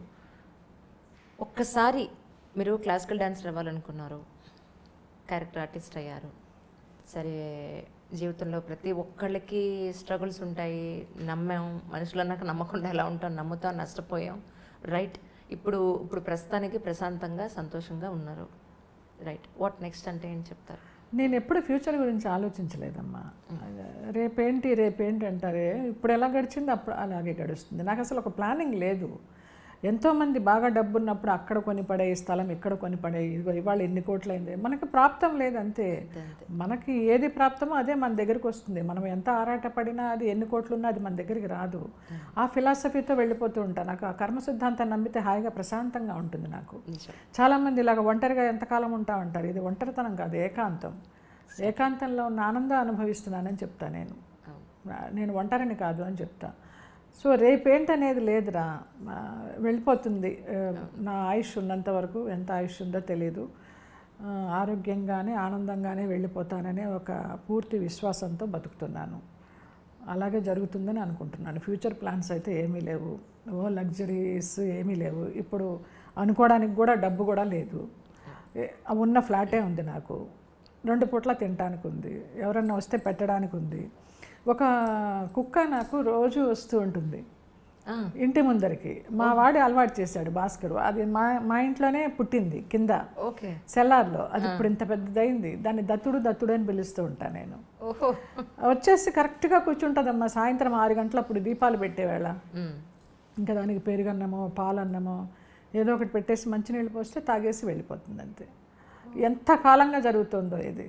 ఒక్కసారి మీరు క్లాసికల్ డాన్సర్ అవ్వాలనుకున్నారు క్యారెక్టర్ ఆర్టిస్ట్ అయ్యారు సరే జీవితంలో ప్రతి ఒక్కళ్ళకి స్ట్రగుల్స్ ఉంటాయి నమ్మాం మనుషులు నాకు నమ్మకుండా ఎలా ఉంటాం నమ్ముతాం నష్టపోయాం రైట్ ఇప్పుడు ఇప్పుడు ప్రస్తుతానికి ప్రశాంతంగా సంతోషంగా ఉన్నారు రైట్ వాట్ నెక్స్ట్ అంటే ఏం చెప్తారు నేను ఎప్పుడు ఫ్యూచర్ గురించి ఆలోచించలేదమ్మా రేపేంటి రేపేంటి అంటారే ఇప్పుడు ఎలా గడిచింది అప్పుడు అలాగే గడుస్తుంది నాకు అసలు ఒక ప్లానింగ్ లేదు ఎంతోమంది బాగా డబ్బు ఉన్నప్పుడు అక్కడ కొని పడే ఈ స్థలం ఇక్కడ కొని పడే ఇదిగో ఇవాళ ఎన్ని కోట్లు అయింది మనకి ప్రాప్తం లేదు అంతే అంతే. మనకి ఏది ప్రాప్తమో అదే మన దగ్గరికి వస్తుంది మనం ఎంత ఆరాటపడినా అది ఎన్ని కోట్లు ఉన్నా అది మన దగ్గరికి రాదు ఆ ఫిలాసఫీతో వెళ్ళిపోతూ ఉంటాను నాకు ఆ కర్మ సిద్ధాంతాన్ని నమ్మితే హాయిగా ప్రశాంతంగా ఉంటుంది నాకు నిజం చాలామంది ఇలాగ ఒంటరిగా ఎంతకాలం ఉంటా ఉంటారు ఇది ఒంటరితనం కాదు ఏకాంతం ఏకాంతంలో ఉన్న ఆనందం అనుభవిస్తున్నానని చెప్తా నేను అవును నేను ఒంటరిని కాదు అని చెప్తా సో రేపేంటనేది లేదురా ఆ, వెళ్ళిపోతుంది ఆ, నా ఆయుష్ ఉన్నంత వరకు ఎంత ఆయుష్ ఉందో తెలియదు ఆ, ఆరోగ్యంగానే ఆనందంగానే వెళ్ళిపోతాననే ఒక పూర్తి విశ్వాసంతో బతుకుతున్నాను అలాగే జరుగుతుందని అనుకుంటున్నాను ఫ్యూచర్ ప్లాన్స్ అయితే ఏమీ లేవు ఓ లగ్జరీస్ ఏమీ లేవు ఇప్పుడు అనుకోవడానికి కూడా డబ్బు కూడా లేదు ఏ- ఉన్న ఫ్లాటే ఉంది నాకు రెండు పూట్ల తినడానికి ఉంది ఎవరన్నా వస్తే పెట్టడానికి ఉంది ఒక కుక్క నాకు రోజు వస్తూ ఉంటుంది ఆ, ఇంటి ముందరికి మా వాడి అలవాటు చేశాడు భాస్కర్ అది మా మా ఇంట్లోనే పుట్టింది కింద ఓకే సెల్లార్లో అది ఇప్పుడు ఇంత పెద్దదైంది దాన్ని దత్తుడు దత్తుడు అని పిలుస్తూ ఉంటాను నేను ఓహో వచ్చేసి కరెక్ట్గా కూర్చుంటుందమ్మా సాయంత్రం ఆరు గంటలప్పుడు దీపాలు పెట్టేవేళ ఉమ్. ఇంకా దానికి పెరుగన్నమో పాలన్నమో ఏదో ఒకటి పెట్టేసి మంచినీళ్ళు పోస్తే తాగేసి వెళ్ళిపోతుంది అంతే ఎంత కాలంగా జరుగుతుందో ఇది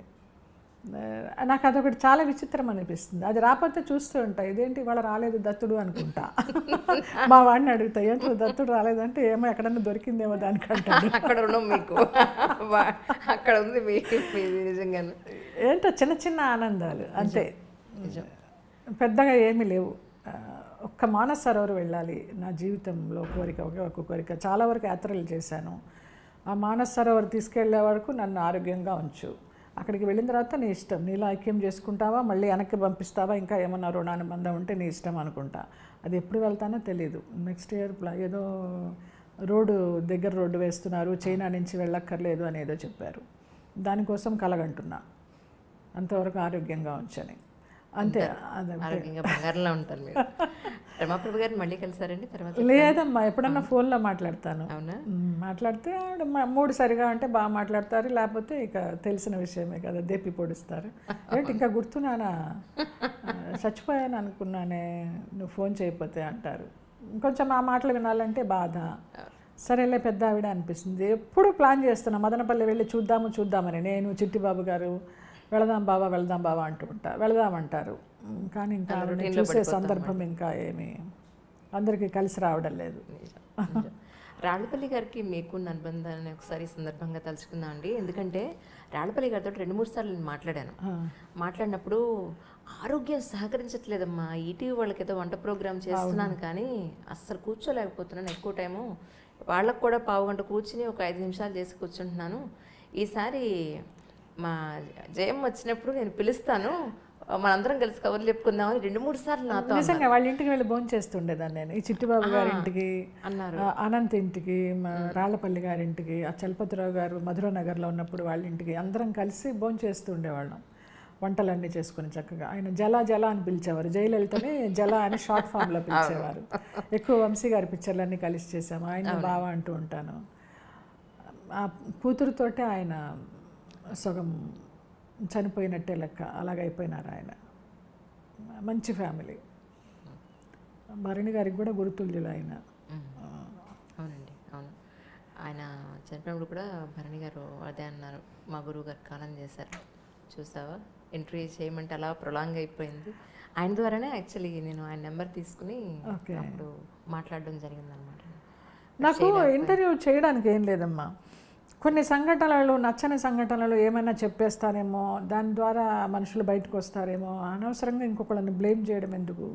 ఆ, నాకు అదొకటి చాలా విచిత్రం అనిపిస్తుంది అది రాకపోతే చూస్తూ ఉంటా ఇదేంటి ఇవాళ రాలేదు దత్తుడు అనుకుంటా మా వాడిని అడుగుతా ఏంటో దత్తుడు రాలేదంటే ఏమో ఎక్కడన్నా దొరికిందేమో దానికి అంటాడు అక్కడ రుణం మీకు వా- అక్కడ ఉంది మీ మీది నిజంగానే ఏంటో చిన్న చిన్న ఆనందాలు అంతే పెద్దగా ఏమీ లేవు ఆ, ఒక్క మానస సరోవర్ వెళ్ళాలి నా జీవితంలో కోరిక ఒకే ఒక కోరిక చాలా వరకు యాత్రలు చేశాను ఆ మానస సరోవర్ తీసుకెళ్లే వరకు నన్ను ఆరోగ్యంగా ఉంచు అక్కడికి వెళ్ళిన తర్వాత నీ ఇష్టం నీలో ఐక్యం చేసుకుంటావా మళ్ళీ వెనక్కి పంపిస్తావా ఇంకా ఏమన్నా రుణానుబంధం ఉంటే నీ ఇష్టం అనుకుంటా అది ఎప్పుడు వెళ్తానో తెలియదు నెక్స్ట్ ఇయర్ ప్లా ఏదో రోడ్డు దగ్గర రోడ్డు వేస్తున్నారు చైనా నుంచి వెళ్ళక్కర్లేదు అని ఏదో చెప్పారు దానికోసం కలగంటున్నా అంతవరకు ఆరోగ్యంగా ఉంచని అంతే అదే ఆరోగ్యంగా బంగారంలో ఉంటారు మీరు రమాప్రభు గారిని మళ్ళీ కలిసారండి తర్వాత లేదమ్మా ఎప్పుడన్నా ఫోన్లో మాట్లాడతాను అవునా మ్, మాట్లాడితే ఆవిడ మ- మూడు సరిగా అంటే బాగా మాట్లాడతారు లేకపోతే ఇక తెలిసిన విషయమే కదా దేపి పొడుస్తారు ఏంటి ఇంకా గుర్తున్నానా ఆ, చచ్చిపోయాను అనుకున్నానే నువ్వు ఫోన్ చేయకపోతే అంటారు ఇంకొంచెం ఆ మాటలు వినాలంటే బాధ సరేలే పెద్ద ఆవిడ అనిపిస్తుంది ఎప్పుడు ప్లాన్ చేస్తున్నా మదనపల్లి వెళ్ళి చూద్దాము చూద్దామని నేను చిట్టిబాబు గారు వెళదాం బావా వెళదాం బావా అంటూ ఉంటా వెళదామంటారు మ్, కానీ ఇంకా ఆవిడని చూసే సందర్భం ఇంకా ఏమి అందరికీ కలిసి రావడం లేదు నిజం, నిజం. రాళ్ళపల్లి గారికి మీకున్న అనుబంధాన్ని ఒకసారి ఈ సందర్భంగా తలుచుకుందాం అండి ఎందుకంటే రాళ్ళపల్లి గారితో రెండు మూడు సార్లు నేను మాట్లాడాను మాట్లాడినప్పుడు ఆరోగ్యం సహకరించట్లేదమ్మా ఈటీవీ వాళ్ళకి ఏదో వంట ప్రోగ్రామ్ చేస్తున్నాను కానీ అస్సలు కూర్చోలేకపోతున్నాను ఎక్కువ టైము వాళ్ళకు కూడా పావు గంట కూర్చుని ఒక ఐదు నిమిషాలు చేసి కూర్చుంటున్నాను ఈసారి మా జయం వచ్చినప్పుడు నేను పిలుస్తాను మనందరం కలిసి కబుర్లు చెప్పుకుందామని రెండు మూడు సార్లు నాతో నిజంగా వాళ్ళ ఇంటికి వెళ్ళి భోజనం చేస్తుండేదాన్ని నేను ఈ చిట్టిబాబు గారి ఇంటికి అన్నారు ఆ, అనంత్ ఇంటికి మా రాళ్లపల్లి గారి ఇంటికి ఆ చలపతిరావు గారు మధురా నగర్లో ఉన్నప్పుడు వాళ్ళ ఇంటికి అందరం కలిసి భోజనం చేస్తూ ఉండేవాళ్ళం వంటలన్నీ చేసుకుని చక్కగా ఆయన జల జల అని పిలిచేవారు జయలలితని జల అని షార్ట్ ఫామ్లో పిలిచేవారు ఎక్కువ వంశీ గారి పిక్చర్లన్నీ కలిసి చేసాము ఆయన బావ అంటూ ఉంటాను ఆ కూతురుతోటే ఆయన సగం చనిపోయినట్టే లెక్క అలాగైపోయినారు ఆయన మంచి ఫ్యామిలీ భరణి గారికి కూడా గురుతుల్యులు ఆయన అవునండి అవును ఆయన చనిపోయినప్పుడు కూడా భరణి గారు అదే అన్నారు మా గురువు గారు కాలం చేశారు చూసావా ఇంటర్వ్యూ చేయమంటే అలా ప్రొలాంగ్ అయిపోయింది ఆయన ద్వారానే యాక్చువల్లీ నేను ఆయన నెంబర్ తీసుకుని Okay. అప్పుడు మాట్లాడడం జరిగిందనమాట నాకు ఇంటర్వ్యూ చేయడానికి ఏం లేదమ్మా కొన్ని సంఘటనలు నచ్చని సంఘటనలు ఏమైనా చెప్పేస్తానేమో దాని ద్వారా మనుషులు బయటకు వస్తారేమో అనవసరంగా ఇంకొకళ్ళని బ్లేమ్ చేయడం ఎందుకు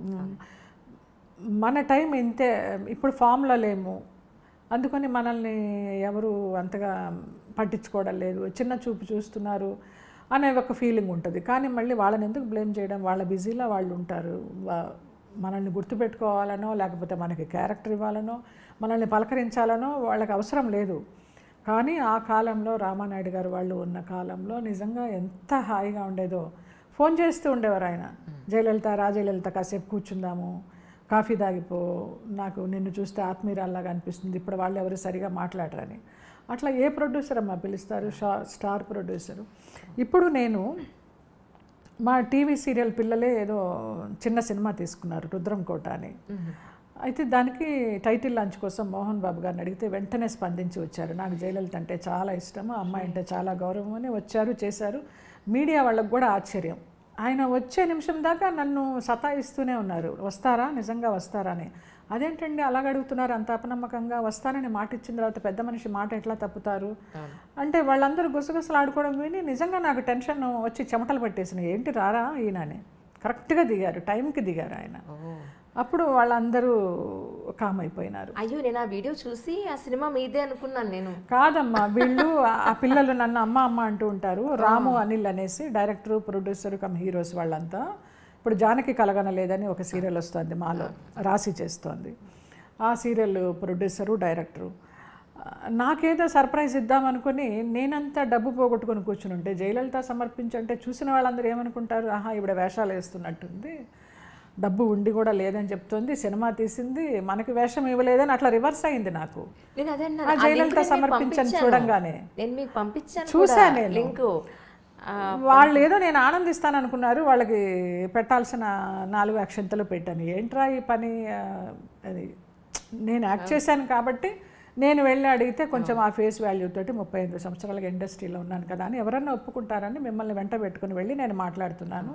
మన టైం ఇంతే ఇప్పుడు ఫామ్లో లేము అందుకని మనల్ని ఎవరు అంతగా పట్టించుకోవడం లేదు చిన్న చూపు చూస్తున్నారు అనే ఒక ఫీలింగ్ ఉంటుంది కానీ మళ్ళీ వాళ్ళని ఎందుకు బ్లేమ్ చేయడం వాళ్ళ బిజీలో వాళ్ళు ఉంటారు వా- మనల్ని గుర్తుపెట్టుకోవాలనో లేకపోతే మనకి క్యారెక్టర్ ఇవ్వాలనో మనల్ని పలకరించాలనో వాళ్ళకి అవసరం లేదు కానీ ఆ కాలంలో రామానాయుడు గారు వాళ్ళు ఉన్న కాలంలో నిజంగా ఎంత హాయిగా ఉండేదో ఫోన్ చేస్తూ ఉండేవారు ఆయన జయలలిత రాజయలలిత కాసేపు కూర్చుందాము కాఫీ తాగిపో నాకు నిన్ను చూస్తే ఆత్మీయురాల్లాగా అనిపిస్తుంది ఇప్పుడు వాళ్ళు ఎవరు సరిగా మాట్లాడరని అట్లా ఏ ప్రొడ్యూసర్ అమ్మా పిలుస్తారు షా స్టార్ ప్రొడ్యూసరు ఇప్పుడు నేను మా టీవీ సీరియల్ పిల్లలే ఏదో చిన్న సినిమా తీసుకున్నారు రుద్రం కోట అని అయితే దానికి టైటిల్ లాంచ్ కోసం మోహన్ బాబు గారిని అడిగితే వెంటనే స్పందించి వచ్చారు నాకు జయలలిత అంటే చాలా ఇష్టము అమ్మాయి అంటే చాలా గౌరవం అని వచ్చారు చేశారు మీడియా వాళ్ళకు కూడా ఆశ్చర్యం ఆయన వచ్చే నిమిషం దాకా నన్ను సతాయిస్తూనే ఉన్నారు వస్తారా నిజంగా వస్తారా అని అదేంటండి అలాగ అడుగుతున్నారు అంత అపనమ్మకంగా వస్తానని మాట ఇచ్చిన తర్వాత పెద్ద మనిషి మాట ఎట్లా తప్పుతారు అంటే వాళ్ళందరూ గుసగుసలు ఆడుకోవడం విని నిజంగా నాకు టెన్షన్ వచ్చి చెమటలు పట్టేసినాయి ఏంటి రారా ఈయనని కరెక్ట్గా దిగారు టైంకి దిగారు ఆయన ఓ అప్పుడు వాళ్ళందరూ కామ్ అయిపోయినారు అయ్యో నేను ఆ వీడియో చూసి ఆ సినిమా మీదే అనుకున్నాను నేను కాదమ్మా వీళ్ళు ఆ పిల్లలు నన్ను అమ్మ అమ్మ అంటూ ఉంటారు రాము అనిల్ అనేసి డైరెక్టర్ ప్రొడ్యూసర్ కమ్ హీరోస్ వాళ్ళంతా ఇప్పుడు జానకి కలగనలేదని ఒక సీరియల్ వస్తుంది మాలో రాసి చేస్తోంది ఆ సీరియల్ ప్రొడ్యూసరు డైరెక్టరు నాకేదో సర్ప్రైజ్ ఇద్దామనుకుని నేనంతా డబ్బు పోగొట్టుకొని కూర్చుని ఉంటే జయలలిత సమర్పించంటే చూసిన వాళ్ళందరూ ఏమనుకుంటారు ఆహా ఇవిడ వేషాలు వేస్తున్నట్టుంది డబ్బు ఉండి కూడా లేదని చెప్తోంది సినిమా తీసింది మనకి వేషం ఇవ్వలేదని అట్లా రివర్స్ అయింది నాకు నేను అదే అన్నాను. ఆ ఆ జయలలిత link నేను మీకు సమర్పించని పంపించాను. చూడంగానే. నేను మీకు పంపించాను చూసా నేను. లింక్ వాళ్ళు ఏదో నేను ఆనందిస్తాను అనుకున్నారు వాళ్ళకి పెట్టాల్సిన నాలుగు అక్షంతలు పెట్టాను ఏంట్రా ఈ పని ఆ, అది నేను యాక్ట్ చేశాను కాబట్టి నేను వెళ్ళి అడిగితే కొంచెం ఆ ఫేస్ వాల్యూ తోటి ముప్పై ఐదు సంవత్సరాలుగా ఇండస్ట్రీలో ఉన్నాను కదా అని ఎవరన్నా ఒప్పుకుంటారని మిమ్మల్ని వెంట పెట్టుకుని వెళ్ళి నేను మాట్లాడుతున్నాను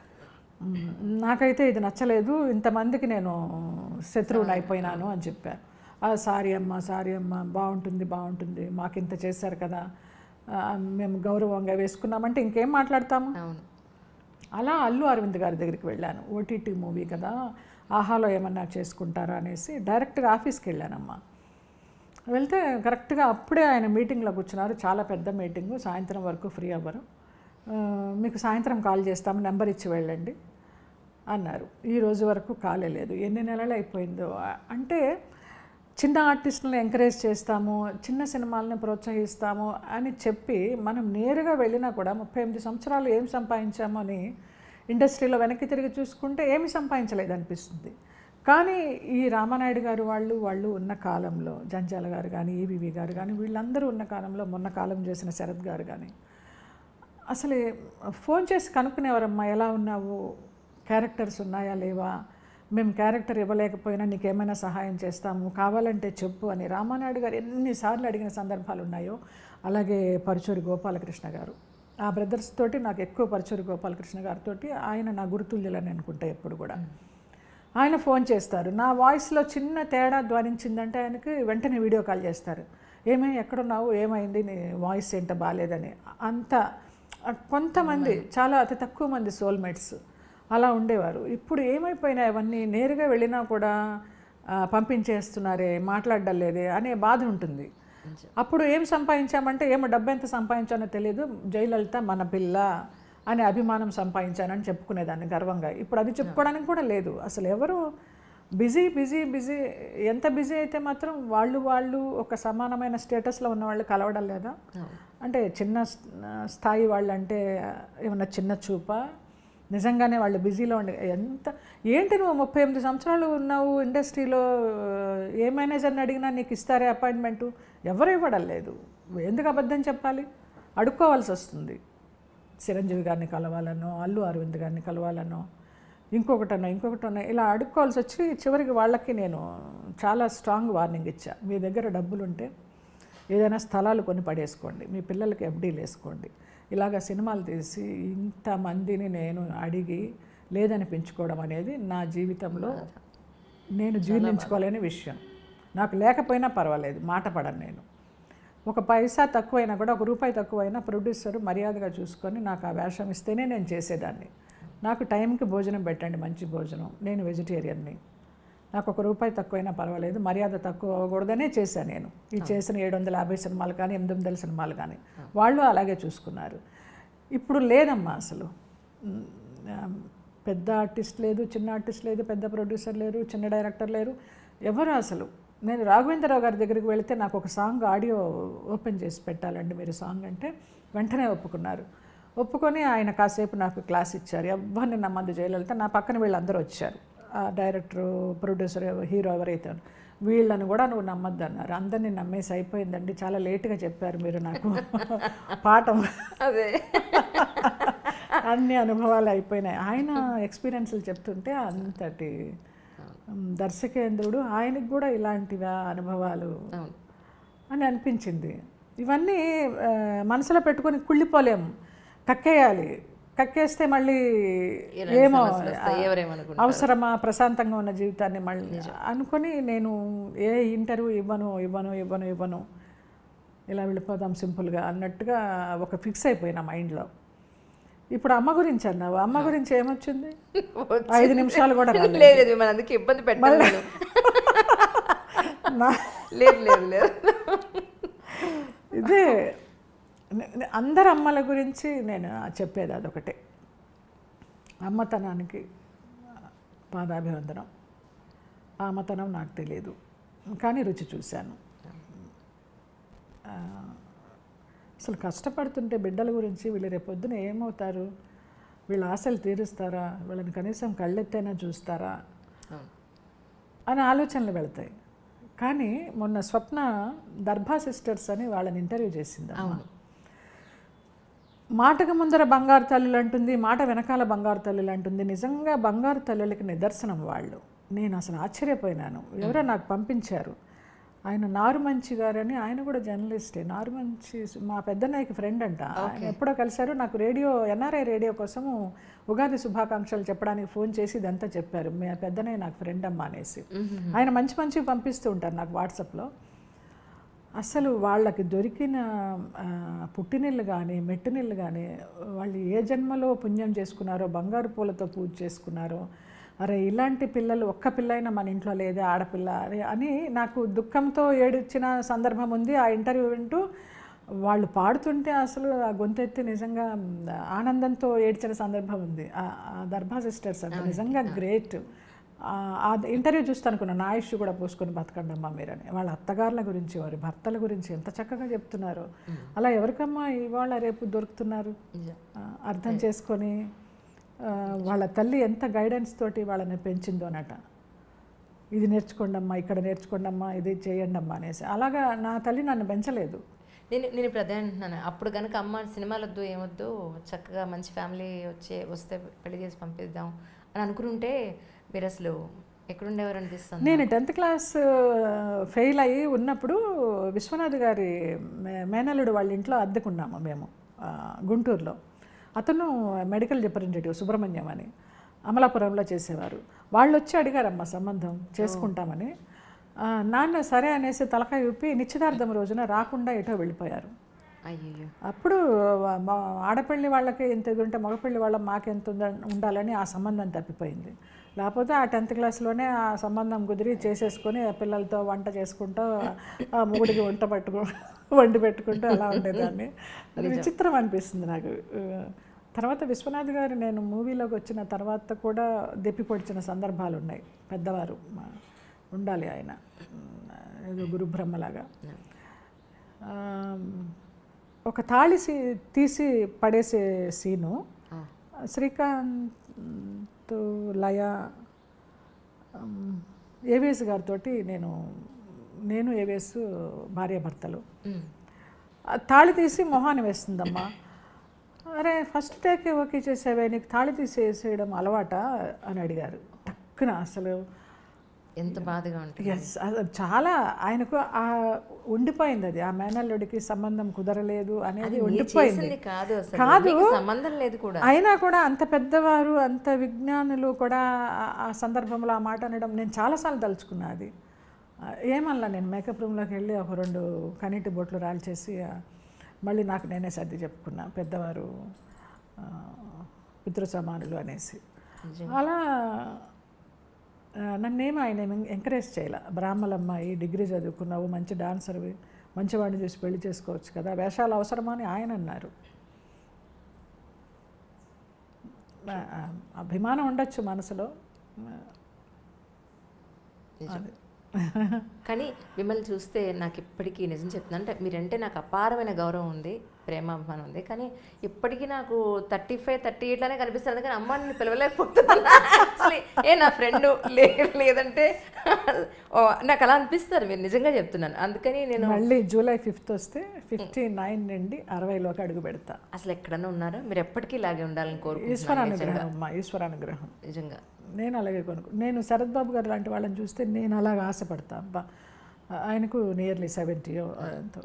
మ్, నాకైతే ఇది నచ్చలేదు ఇంతమందికి నేను శత్రువుని అయిపోయినాను అని చెప్పారు "ఆ, సారీ అమ్మ సారీ అమ్మ బాగుంటుంది బాగుంటుంది మాకు ఇంత చేశారు కదా ఆ, మేము గౌరవంగా వేసుకున్నామంటే ఇంకేం మాట్లాడతాము అవును అలా అల్లు అరవింద్ గారి దగ్గరికి వెళ్ళాను ఓటీటీ మూవీ కదా ఆహాలో ఏమన్నా చేసుకుంటారా అనేసి డైరెక్ట్గా ఆఫీస్కి వెళ్ళానమ్మా వెళ్తే కరెక్ట్గా అప్పుడే ఆయన మీటింగ్లో కూర్చున్నారు చాలా పెద్ద మీటింగు సాయంత్రం వరకు ఫ్రీ అవ్వరు ఆ, మీకు సాయంత్రం కాల్ చేస్తాము నెంబర్ ఇచ్చి వెళ్ళండి అన్నారు ఈ రోజు వరకు కాలే లేదు ఎన్ని నెలలు అయిపోయిందో ఆ- అంటే చిన్న ఆర్టిస్టులను ఎంకరేజ్ చేస్తాము చిన్న సినిమాలని ప్రోత్సహిస్తాము అని చెప్పి మనం నేరుగా వెళ్ళినా కూడా ముప్పై ఎనిమిది సంవత్సరాలు ఏం సంపాదించాము అని ఇండస్ట్రీలో వెనక్కి తిరిగి చూసుకుంటే ఏమి సంపాదించలేదు అనిపిస్తుంది కానీ ఈ రామానాయుడు గారు వాళ్ళు వాళ్ళు ఉన్న కాలంలో జంజాల గారు కానీ ఈవివి గారు కానీ వీళ్ళందరూ ఉన్న కాలంలో మొన్న కాలం చేసిన శరత్ గారు కానీ అసలు ఫోన్ చేసి కనుక్కునేవారమ్మా ఎలా ఉన్నావు క్యారెక్టర్స్ ఉన్నాయా లేవా మేము క్యారెక్టర్ ఇవ్వలేకపోయినా నీకేమైనా సహాయం చేస్తాము కావాలంటే చెప్పు అని రామానాయుడు గారు ఎన్నిసార్లు అడిగిన సందర్భాలు ఉన్నాయో అలాగే పరుచూరి గోపాలకృష్ణ గారు ఆ బ్రదర్స్ తోటి నాకు ఎక్కువ పరుచూరి గోపాలకృష్ణ గారితో ఆయన నా గుర్తుల్యులని అనుకుంటా ఎప్పుడు కూడా ఆయన ఫోన్ చేస్తారు నా వాయిస్లో చిన్న తేడా ధ్వనించిందంటే ఆయనకి వెంటనే వీడియో కాల్ చేస్తారు ఏమై ఎక్కడున్నావు ఏమైంది నీ వాయిస్ ఏంటో బాగాలేదని అంత కొంతమంది చాలా అతి తక్కువ మంది సోల్మేట్స్ అలా ఉండేవారు ఇప్పుడు ఏమైపోయినాయి అవన్నీ నేరుగా వెళ్ళినా కూడా ఆ, పంపించేస్తున్నారే మాట్లాడడం లేదే అనే బాధ ఉంటుంది అప్పుడు ఏం సంపాదించామంటే ఏమో డబ్బు ఎంత సంపాదించానో తెలియదు జయలలిత మన పిల్ల అనే అభిమానం సంపాదించానని చెప్పుకునేదాన్ని గర్వంగా ఇప్పుడు అది చెప్పుకోవడానికి కూడా లేదు అసలు ఎవరు బిజీ బిజీ బిజీ ఎంత బిజీ అయితే మాత్రం వాళ్ళు వాళ్ళు ఒక సమానమైన స్టేటస్లో ఉన్న వాళ్ళు కలవడం లేదా అంటే చిన్న స్- స్థాయి వాళ్ళు అంటే ఏమన్నా చిన్న చూప నిజంగానే వాళ్ళు బిజీలో ఉండి ఎంత ఏంటి నువ్వు ముప్పై ఎనిమిది సంవత్సరాలు ఉన్నావు ఇండస్ట్రీలో ఏ మేనేజర్ని అడిగినా నీకు ఇస్తారే అపాయింట్మెంటు ఎవరు ఇవ్వడం లేదు ఎందుకు అబద్ధం చెప్పాలి అడుక్కోవాల్సి వస్తుంది చిరంజీవి గారిని కలవాలనో అల్లు అరవింద్ గారిని కలవాలనో ఇంకొకటనో ఇంకొకటనో ఇలా అడుక్కోవాల్సి వచ్చి చివరికి వాళ్ళకి నేను చాలా స్ట్రాంగ్ వార్నింగ్ ఇచ్చా మీ దగ్గర డబ్బులు ఉంటే ఏదైనా స్థలాలు కొని పడేసుకోండి మీ పిల్లలకి ఎఫ్డీలు వేసుకోండి ఇలాగ సినిమాలు తీసి ఇంతమందిని నేను అడిగి లేదనిపించుకోవడం అనేది నా జీవితంలో నేను జీర్ణించుకోలేని విషయం నాకు లేకపోయినా పర్వాలేదు మాట పడను నేను ఒక పైసా తక్కువైనా కూడా ఒక రూపాయి తక్కువైనా ప్రొడ్యూసర్ మర్యాదగా చూసుకొని నాకు ఆ వేషం ఇస్తేనే నేను చేసేదాన్ని నాకు టైంకి భోజనం పెట్టండి మంచి భోజనం నేను వెజిటేరియన్ని నాకు ఒక రూపాయి తక్కువైనా పర్వాలేదు మర్యాద తక్కువ అవ్వకూడదనే చేశాను నేను ఈ చేసిన ఏడు వందల యాభై సినిమాలు కానీ ఎనిమిది వందల సినిమాలు కానీ వాళ్ళు అలాగే చూసుకున్నారు ఇప్పుడు లేదమ్మా అసలు ఉమ్, ఆ, పెద్ద ఆర్టిస్ట్ లేదు చిన్న ఆర్టిస్ట్ లేదు పెద్ద ప్రొడ్యూసర్ లేరు చిన్న డైరెక్టర్ లేరు ఎవరు అసలు నేను రాఘవేంద్రరావు గారి దగ్గరికి వెళితే నాకు ఒక సాంగ్ ఆడియో ఓపెన్ చేసి పెట్టాలండి మీరు సాంగ్ అంటే వెంటనే ఒప్పుకున్నారు ఒప్పుకొని ఆయన కాసేపు నాకు క్లాస్ ఇచ్చారు ఎవరిని నమ్మద్దు జయలలిత నా పక్కన వీళ్ళందరూ వచ్చారు ఆ డైరెక్టర్ ప్రొడ్యూసర్ హీరో ఎవరైతే వీళ్ళని కూడా నువ్వు నమ్మద్దు అన్నారు అందరినీ నమ్మేసి అయిపోయిందండి చాలా లేటుగా చెప్పారు మీరు నాకు పాఠం అదే అన్ని అనుభవాలు అయిపోయినాయి ఆయన ఎక్స్పీరియన్స్లు చెప్తుంటే అంతటి ఉమ్, దర్శకేంద్రుడు ఆయనకి కూడా ఇలాంటివా అనుభవాలు అవును అని అనిపించింది ఇవన్నీ ఆ, మనసులో పెట్టుకొని కుళ్ళిపోలేము కక్కేయాలి కక్కేస్తే మళ్ళీ ఇలాంటి ఏమో సమస్యలు వస్తాయి, ఎవరేమనుకుంటారు? అవసరమా ప్రశాంతంగా ఉన్న జీవితాన్ని మళ్ళీ అనుకొని నేను ఏ ఇంటర్వ్యూ ఇవ్వను ఇవ్వను ఇవ్వను ఇవ్వను ఇలా వెళ్ళిపోదాం సింపుల్గా అన్నట్టుగా ఒక ఫిక్స్ అయిపోయిన మైండ్లో ఇప్పుడు అమ్మ గురించి అన్నావు అమ్మ గురించి ఏమొచ్చింది ఐదు నిమిషాలు కూడా రాలేదు. లేదు లేదు మన అందుకే ఇబ్బంది పెట్టాలి నేను. నా లేదు లేదు లేదు ఇదే నే- నే- అందరు అమ్మల గురించి నేను చెప్పేది అదొకటే అమ్మతనానికి పాదాభివందనం ఆ అమ్మతనం నాకు తెలియదు కానీ రుచి చూశాను ఆ, అసలు కష్టపడుతుంటే బిడ్డల గురించి వీళ్ళు రేపొద్దున ఏమవుతారు వీళ్ళ ఆశలు తీరుస్తారా వీళ్ళని కనీసం కళ్ళెత్తైనా చూస్తారా అవును. అని ఆలోచనలు వెళతాయి కానీ మొన్న స్వప్న దర్భా సిస్టర్స్ అని వాళ్ళని ఇంటర్వ్యూ చేసింది అమ్మ. మాటకు ముందర బంగారు తల్లులు అంటుంది మాట వెనకాల బంగారు తల్లులు అంటుంది నిజంగా బంగారు తల్లులకి నిదర్శనం వాళ్ళు నేను అసలు ఆశ్చర్యపోయినాను ఎవరో నాకు పంపించారు ఆయన నారుమంచి గారని ఆయన కూడా జర్నలిస్టే నారుమంచి మా పెద్దన్నయ్యకి ఫ్రెండ్ అంట ఆయన ఎప్పుడో కలిశారు నాకు రేడియో ఎన్ఆర్ఐ రేడియో కోసము ఉగాది శుభాకాంక్షలు చెప్పడానికి ఫోన్ చేసి ఇదంతా చెప్పారు మీ పెద్దనయ్య నాకు ఫ్రెండ్ అమ్మ అనేసి ఆయన మంచి మంచివి పంపిస్తూ ఉంటారు నాకు వాట్సాప్లో అసలు వాళ్ళకి దొరికిన ఆ, పుట్టినిల్లు కానీ మెట్టినిల్లు కానీ వాళ్ళు ఏ జన్మలో పుణ్యం చేసుకున్నారో బంగారు పూలతో పూజ చేసుకున్నారో అరే ఇలాంటి పిల్లలు ఒక్క పిల్లైనా మన ఇంట్లో లేదే ఆడపిల్ల అరే అని నాకు దుఃఖంతో ఏడిచిన సందర్భం ఉంది ఆ ఇంటర్వ్యూ వింటూ వాళ్ళు పాడుతుంటే అసలు ఆ గొంతెత్తి నిజంగా ఆనందంతో ఏడ్చిన సందర్భం ఉంది ఆ ఆ దర్భా సిస్టర్స్ అంటే నిజంగా గ్రేట్ ఆ ఇంటర్వ్యూ చూస్తే అనుకున్నాను నా ఆయుష్ కూడా పోసుకొని బతకండి అమ్మా మీరని వాళ్ళ అత్తగారుల గురించి వారి భర్తల గురించి ఎంత చక్కగా చెప్తున్నారు అలా ఎవరికమ్మా ఇవాళ రేపు దొరుకుతున్నారు నిజం. ఆ, అర్థం చేసుకొని ఆ, వాళ్ళ తల్లి ఎంత గైడెన్స్ తోటి వాళ్ళని పెంచిందోనట ఇది నేర్చుకోండి అమ్మా ఇక్కడ నేర్చుకోండి అమ్మా ఇది చేయండి అమ్మా అనేసి అలాగా నా తల్లి నన్ను పెంచలేదు నేను నేను ఇప్పుడు అదే అంటున్నాను అప్పుడు కనుక అమ్మ సినిమాలు వద్దు ఏమొద్దు చక్కగా మంచి ఫ్యామిలీ వచ్చే వస్తే పెళ్లి చేసి పంపిద్దాం అని అనుకుంటే మీరు అసలు ఎక్కడుండేవారు అనిపిస్తుంది నేను టెన్త్ క్లాస్ ఫెయిల్ అయ్యి ఉన్నప్పుడు విశ్వనాథ్ గారి మే- మేనల్లుడు వాళ్ళ ఇంట్లో అద్దెకున్నాము మేము ఆ, గుంటూరులో అతను మెడికల్ రిప్రజెంటేటివ్ సుబ్రహ్మణ్యం అని అమలాపురంలో చేసేవారు వాళ్ళు వచ్చి అడిగారమ్మ సంబంధం చేసుకుంటామని ఆ, నాన్న సరే అనేసి తలకాయ విప్పి నిశ్చితార్థం రోజున రాకుండా ఎటో వెళ్ళిపోయారు అయ్యో అప్పుడు మా ఆడపల్లి వాళ్ళకి ఎంత ఇది ఉంటే మగపల్లి వాళ్ళ మాకెంత ఉంద- ఉండాలని ఆ సంబంధం తప్పిపోయింది లేకపోతే ఆ టెన్త్ క్లాస్లోనే ఆ సంబంధం కుదిరి చేసేసుకొని ఆ పిల్లలతో వంట చేసుకుంటూ ఆ మొగుడికి వంట పట్టుకో వండి పెట్టుకుంటూ అలా ఉండేదాన్ని అది విచిత్రం అనిపిస్తుంది నాకు ఆ, తర్వాత విశ్వనాథ్ గారు నేను మూవీలోకి వచ్చిన తర్వాత కూడా దెప్పి పొడిచిన సందర్భాలు ఉన్నాయి పెద్దవారు మా- ఉండాలి ఆయన ఏదో గురు బ్రహ్మలాగా ఆ, ఒక తాళి సీ- తీసి పడేసే సీను ఆ. శ్రీకాంత్ లయ ఏవిఎస్ గారితో నేను నేను ఏవిఎస్ భార్యాభర్తలు ఉమ్. ఆ తాళి తీసి మొహాన్ని వేస్తుందమ్మా అరే ఫస్ట్ టేక్ ఓకే చేసావే నీకు తాళి తీసి వేసేయడం అలవాట అని అడిగారు టక్కున అసలు ఎంత బాధగా ఉంటుంది ఎస్ అది చాలా ఆయనకు ఆ ఉండిపోయింది అది ఆ మేనల్లుడికి సంబంధం కుదరలేదు అనేది అది మీరు ఉండిపోయింది చేసింది కాదు అసలు కాదు. మీకు సంబంధం లేదు కూడా అయినా కూడా అంత పెద్దవారు అంత విజ్ఞానులు కూడా ఆ- ఆ సందర్భంలో ఆ మాట అనడం నేను చాలాసార్లు తలుచుకున్నా అది ఆ, ఏమనలా నేను మేకప్ రూమ్లోకి వెళ్ళి ఒక రెండు కనీటి బొట్లు రాల్చేసి ఆ, మళ్ళీ నాకు నేనే సర్ది చెప్పుకున్నా పెద్దవారు ఆ, పితృ సమానులు అనేసి అలా ఆ, నన్నేమో ఆయన ఏం ఎంకరేజ్ చేయాల బ్రాహ్మల అమ్మాయి డిగ్రీ చదువుకున్నావు మంచి డాన్సర్వి మంచివాడిని చూసి పెళ్లి చేసుకోవచ్చు కదా వేషాలు అవసరమా అని ఆయన అన్నారు ఆ, ఆ, అభిమానం ఉండొచ్చు మనసులో అది కానీ మిమ్మల్ని చూస్తే నాకు ఇప్పటికీ నిజం చెప్తున్నాను అంటే మీరంటే నాకు అపారమైన గౌరవం ఉంది ప్రేమాభిమానం ఉంది కానీ ఇప్పటికీ నాకు థర్టీ ఫైవ్ థర్టీ ఎయిట్లానే కనిపిస్తుంది కానీ అమ్మ నేను పిలవలేకపోతున్నాను యాక్చువల్లీ ఏ నా ఫ్రెండ్ లేదంటే ఓ, నాకు అలా అనిపిస్తారు మీరు నిజంగా చెప్తున్నాను అందుకని నేను మళ్ళీ జూలై ఫిఫ్త్ వస్తే ఫిఫ్టీ నైన్ నుండి అరవైలోకి అడుగు పెడతా అసలు ఎక్కడన్నా ఉన్నారా మీరు ఎప్పటికీ ఇలాగే ఉండాలని కోరుకుంటున్నాను ఈశ్వరానుగ్రహం అమ్మా ఈశ్వరానుగ్రహం నిజంగా నేను అలాగే కొనుక్కు నేను శరత్ బాబు గారు లాంటి వాళ్ళని చూస్తే నేను అలాగ ఆశపడతా అబ్బా ఆయనకు నియర్లీ సెవెంటీ ఎంతో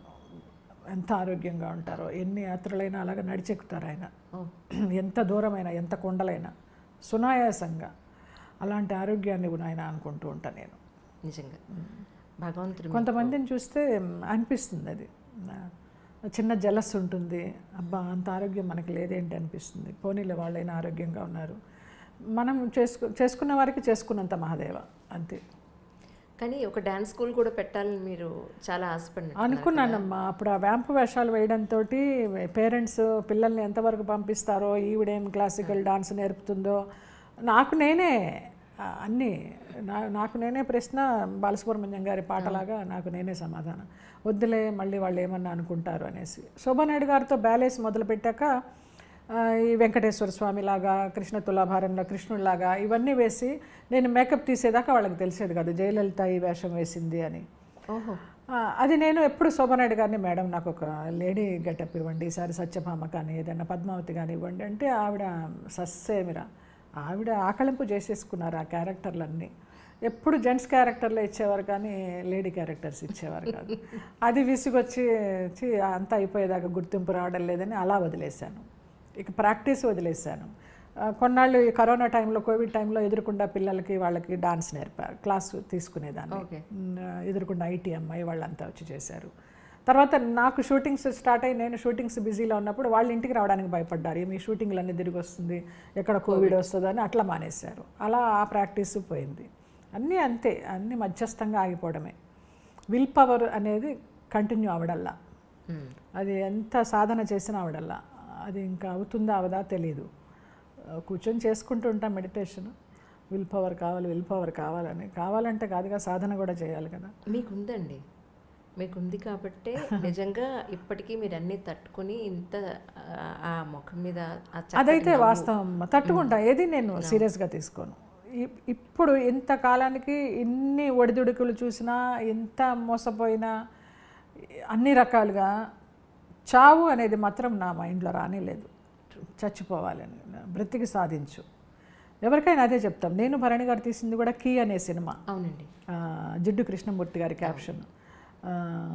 ఎంత ఆరోగ్యంగా ఉంటారో ఎన్ని యాత్రలైనా అలాగ నడిచెక్కుతారు ఆయన ఓ ఎంత దూరమైనా ఎంత కొండలైనా సునాయాసంగా అలాంటి ఆరోగ్యాన్ని కూడా ఆయన అనుకుంటూ ఉంటాను నేను నిజంగా భగవంతుడు మీ- కొంతమందిని చూస్తే మ్, అనిపిస్తుంది అది నా- చిన్న జలస్ ఉంటుంది అబ్బా అంత ఆరోగ్యం మనకి లేదేంటి అనిపిస్తుంది పోనీలే వాళ్ళైనా ఆరోగ్యంగా ఉన్నారు మనం చేసుకు చేసుకున్న వారికి చేసుకున్నంత మహాదేవ అంతే కానీ ఒక డాన్స్ స్కూల్ కూడా పెట్టాలని మీరు చాలా ఆశపడినట్టు అనుకున్నానమ్మా అప్పుడు ఆ వ్యాంపు వేషాలు వేయడంతో పేరెంట్స్ పిల్లల్ని ఎంతవరకు పంపిస్తారో ఈవిడేం క్లాసికల్ డాన్స్ నేర్పుతుందో నాకు నేనే ఆ, అన్నీ నా నాకు నేనే ప్రశ్న బాలసుబ్రహ్మణ్యం గారి పాటలాగా నాకు నేనే సమాధానం వద్దులే మళ్ళీ వాళ్ళు ఏమన్నా అనుకుంటారు అనేసి శోభానాయుడు గారితో బ్యాలేస్ మొదలుపెట్టాక ఆ, ఈ వెంకటేశ్వర స్వామి లాగా కృష్ణ తులాభారంలో కృష్ణుడిలాగా ఇవన్నీ వేసి నేను మేకప్ తీసేదాకా వాళ్ళకి తెలిసేది కాదు జయలలిత ఈ వేషం వేసింది అని ఓహో ఆ, అది నేను ఎప్పుడు శోభనాయుడు గారిని మేడం నాకు ఒక లేడీ గెటప్ ఇవ్వండి ఈసారి సత్యభామ కానీ ఏదైనా పద్మావతి కానీ ఇవ్వండి అంటే ఆవిడ సస్సేమిరా ఆవిడ ఆకలింపు చేసేసుకున్నారు ఆ క్యారెక్టర్లన్నీ ఎప్పుడు జెంట్స్ క్యారెక్టర్లే ఇచ్చేవారు కానీ లేడీ క్యారెక్టర్స్ ఇచ్చేవారు కాదు అది విసుగొచ్చి ఛీ, అంతా అయిపోయేదాకా గుర్తింపు రావడం లేదని అలా వదిలేశాను ఇక ప్రాక్టీస్ వదిలేశాను ఆ, కొన్నాళ్ళు ఈ కరోనా టైంలో కోవిడ్ టైంలో ఎదురుకుండా పిల్లలకి వాళ్ళకి డాన్స్ నేర్పారు క్లాసు తీసుకునేదాన్ని ఓకే మ్, ఎదురుకుండా ఐటీ అమ్మాయి వాళ్ళంతా వచ్చి చేశారు తర్వాత నాకు షూటింగ్స్ స్టార్ట్ అయ్యి నేను షూటింగ్స్ బిజీలో ఉన్నప్పుడు వాళ్ళ ఇంటికి రావడానికి భయపడ్డారు మీ షూటింగ్లు అన్నీ తిరిగి వస్తుంది ఎక్కడ కోవిడ్ వస్తుందో అని అట్లా మానేశారు అలా ఆ ప్రాక్టీస్ పోయింది అన్నీ అంతే అన్నీ మధ్యస్థంగా ఆగిపోవడమే విల్ పవర్ అనేది కంటిన్యూ అవడల్లా మ్మ్. అది ఎంత సాధన చేసినా అవడల్లా అది ఇంకా అవుతుందా అవదా తెలియదు ఆ, కూర్చొని చేసుకుంటూ ఉంటాం మెడిటేషన్ విల్ పవర్ కావాలి విల్ పవర్ కావాలని కావాలంటే కాదుగా సాధన కూడా చేయాలి కదా మీకుందండి మీకుంది కాబట్టే నిజంగా ఇప్పటికీ మీరు అన్నీ తట్టుకొని ఇంత ఆ, ఆ ముఖం మీద ఆ చక్కటి అదైతే నవ్వు. వాస్తవం తట్టుకుంటా ఏది నేను సీరియస్గా తీసుకోను ఇ- ఇప్పుడు ఇంత కాలానికి ఇన్ని ఒడిదుడుకులు చూసినా ఎంత మోసపోయినా అన్ని రకాలుగా చావు అనేది మాత్రం నా మైండ్లో రానేలేదు చచ్చిపోవాలని బ్రతికి సాధించు ఎవరికైనా అదే చెప్తాం నేను భరణి గారు తీసింది కూడా కీ అనే సినిమా అవునండి ఆ, జిడ్డు కృష్ణమూర్తి గారి క్యాప్షన్ ఆ,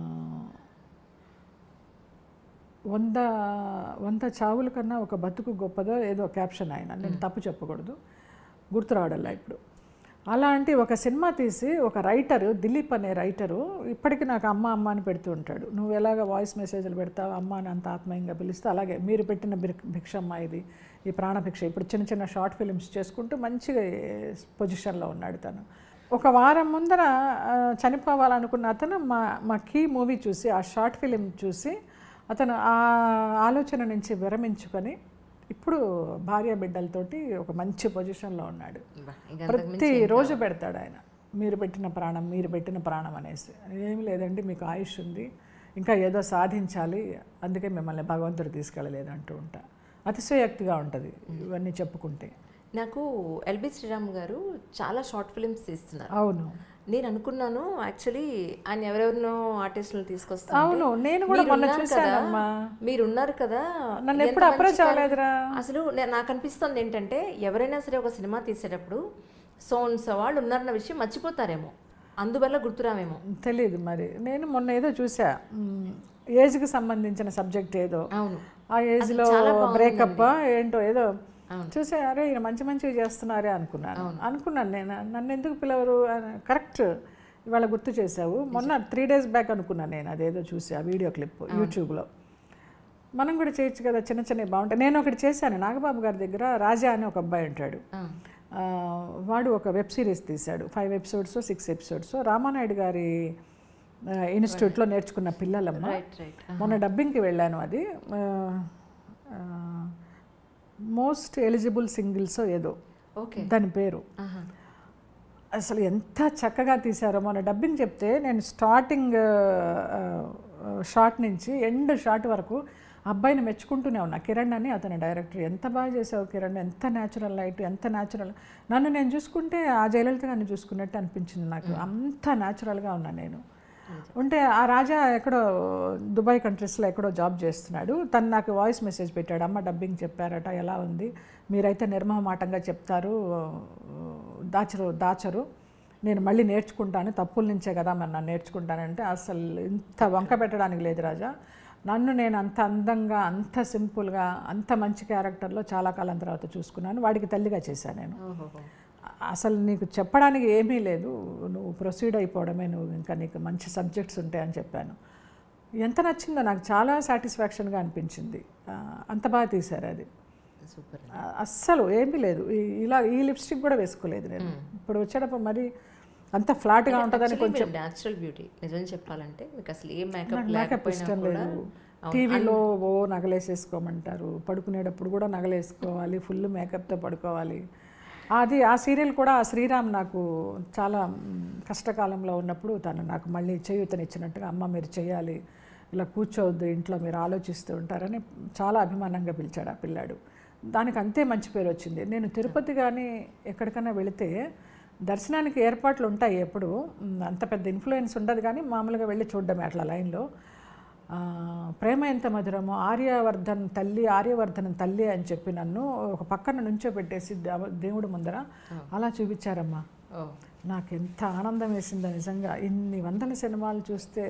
వంద వంద చావుల కన్నా ఒక బతుకు గొప్పదో ఏదో క్యాప్షన్ ఆయన నేను తప్పు చెప్పకూడదు గుర్తు రావడల్లా ఇప్పుడు అలాంటి ఒక సినిమా తీసి ఒక రైటరు దిలీప్ అనే రైటరు ఇప్పటికీ నాకు అమ్మ అమ్మ అని పెడుతూ ఉంటాడు నువ్వు ఎలాగ వాయిస్ మెసేజ్లు పెడతావు అమ్మ అని అంత ఆత్మీయంగా పిలిస్తే అలాగే మీరు పెట్టిన భిక్- భిక్షమ్మ ఇది ఈ ప్రాణభిక్ష ఇప్పుడు చిన్న చిన్న షార్ట్ ఫిలిమ్స్ చేసుకుంటూ మంచిగా పొజిషన్లో ఉన్నాడు తను ఒక వారం ముందర ఆ, చనిపోవాలనుకున్న అతను మా మా కీ మూవీ చూసి ఆ షార్ట్ ఫిలిం చూసి అతను ఆ ఆలోచన నుంచి విరమించుకొని ఇప్పుడు భార్య బిడ్డలతోటి ఒక మంచి పొజిషన్లో ఉన్నాడు బా, ఇంకా అంతకు మించి ప్రతి రోజు పెడతాడు ఆయన మీరు పెట్టిన ప్రాణం మీరు పెట్టిన ప్రాణం అనేసి ఏమి లేదండి మీకు ఆయుష్ ఉంది ఇంకా ఏదో సాధించాలి అందుకే మిమ్మల్ని భగవంతుడు తీసుకెళ్ళలేదు అంటూ ఉంటా అతిశయోక్తిగా ఉంటుంది ఇవన్నీ చెప్పుకుంటే నాకు ఎల్బి శ్రీరామ్ గారు చాలా షార్ట్ ఫిల్మ్స్ తీస్తున్నారు అవును నేను అనుకున్నాను యాక్చువల్లీ ఆయన ఎవరెవరినో ఆర్టిస్టులను తీసుకొస్తాను అవును నేను కూడా మొన్న చూశానమ్మా మీరు ఉన్నారు కదా నన్ను ఎంత ఎప్పుడు మంచి అప్రోచ్ కార్య- అవ్వలేదురా అసలు నే- నాకు అనిపిస్తుంది ఏంటంటే ఎవరైనా సరే ఒక సినిమా తీసేటప్పుడు సోన్స్ వాళ్ళు ఉన్నారన్న విషయం మర్చిపోతారేమో అందువల్ల గుర్తురామేమో తెలియదు మరి నేను మొన్న ఏదో చూసా మ్, ఏజ్కి సంబంధించిన సబ్జెక్ట్ ఏదో అవును ఆ ఏజ్లో చాలా బాగుందండి. బ్రేకప్ ఏంటో ఏదో అవును. చూసే అరే ఈయన మంచి మంచిగా చేస్తున్నారే అనుకున్నాను అనుకున్నాను నేను నన్ను ఎందుకు పిలవరు కరెక్ట్ ఇవాళ గుర్తు చేసావు మొన్న త్రీ డేస్ బ్యాక్ అనుకున్నాను నేను అదేదో చూసి ఆ వీడియో క్లిప్ యూట్యూబ్లో మనం కూడా చేయొచ్చు కదా చిన్న చిన్నవి బాగుంటాయి నేను ఒకటి చేశాను నాగబాబు గారి దగ్గర రాజా అని ఒక అబ్బాయి ఉంటాడు ఆ, ఆ, వాడు ఒక వెబ్ సిరీస్ తీశాడు five episodes six episodes Ramanaidu గారి ఆ, ఇన్స్టిట్యూట్లో నేర్చుకున్న పిల్లలమ్మ రైట్ రైట్ మొన్న డబ్బింగ్కి వెళ్ళాను అది మోస్ట్ ఎలిజిబుల్ సింగిల్స్ ఏదో ఓకే దాని పేరు ఆహా. అసలు ఎంత చక్కగా తీశారో మొన్న డబ్బింగ్ చెప్తే నేను స్టార్టింగ్ షాట్ నుంచి ఎండ్ షాట్ వరకు అబ్బాయిని మెచ్చుకుంటూనే ఉన్నా కిరణ్ అని అతని డైరెక్టర్ ఎంత బాగా చేసావు కిరణ్ ఎంత న్యాచురల్ లైట్ ఎంత న్యాచురల్ నన్ను నేను చూసుకుంటే ఆ జయలలిత గారిని చూసుకున్నట్టు అనిపించింది నాకు అంత న్యాచురల్గా ఉన్నా నేను ఉంటే ఆ రాజా ఎక్కడో దుబాయ్ కంట్రీస్లో ఎక్కడో జాబ్ చేస్తున్నాడు తను నాకు వాయిస్ మెసేజ్ పెట్టాడు అమ్మ డబ్బింగ్ చెప్పారట ఎలా ఉంది మీరైతే నిర్మహమాటంగా చెప్తారు దాచరు దాచరు నేను మళ్ళీ నేర్చుకుంటాను తప్పుల నుంచే కదా మరి నన్ను నేర్చుకుంటానంటే అసలు ఇంత వంక పెట్టడానికి లేదు రాజా నన్ను నేను అంత అందంగా అంత సింపుల్గా అంత మంచి క్యారెక్టర్లో చాలా కాలం తర్వాత చూసుకున్నాను వాడికి తల్లిగా చేశాను నేను ఓహోహో. అసలు నీకు చెప్పడానికి ఏమీ లేదు నువ్వు ప్రొసీడ్ అయిపోవడమే నువ్వు ఇంకా నీకు మంచి సబ్జెక్ట్స్ ఉంటాయని చెప్పాను ఎంత నచ్చిందో నాకు చాలా సాటిస్ఫాక్షన్గా అనిపించింది ఆ, అంత బాగా తీశారు అది సూపర్ ఆ, అస్సలు ఏమీ లేదు ఈ- ఇలా ఈ లిప్స్టిక్ కూడా వేసుకోలేదు నేను ఇప్పుడు వచ్చేటప్పుడు మరి అంత ఫ్లాట్గా ఉంటుందని కొంచెం న్యాచురల్ బ్యూటీ నిజం చెప్పాలంటే మీకు అసలు ఏ మేకప్ మేకప్ లేకపోయినా ఇష్టం కూడా లేదు టీవీలో ఓ నగలేసేసుకోమంటారు పడుకునేటప్పుడు కూడా నగలేసుకోవాలి ఫుల్ మేకప్తో పడుకోవాలి అది ఆ సీరియల్ కూడా ఆ శ్రీరామ్ నాకు చాలా మ్, కష్టకాలంలో ఉన్నప్పుడు తను నాకు మళ్ళీ చేయూతనిచ్చినట్టుగా అమ్మ మీరు చేయాలి ఇలా కూర్చోవద్దు ఇంట్లో మీరు ఆలోచిస్తూ ఉంటారని చాలా అభిమానంగా పిలిచాడు ఆ పిల్లాడు దానికి అంతే మంచి పేరు వచ్చింది నేను తిరుపతి కానీ ఎక్కడికైనా వెళితే దర్శనానికి ఏర్పాట్లు ఉంటాయి ఎప్పుడు మ్, అంత పెద్ద ఇన్ఫ్లుయెన్స్ ఉండదు కానీ మామూలుగా వెళ్ళి చూడడమే అట్లా లైన్లో ఆ, ప్రేమ ఎంత మధురమో ఆర్యవర్ధన్ తల్లి ఆర్యవర్ధనం తల్లి అని చెప్పి నన్ను ఒక పక్కన నుంచో పెట్టేసి దేవ- దేవుడు ముందర అలా చూపించారమ్మా ఓ నాకు ఎంత ఆనందం వేసిందో నిజంగా ఇన్ని వందల సినిమాలు చూస్తే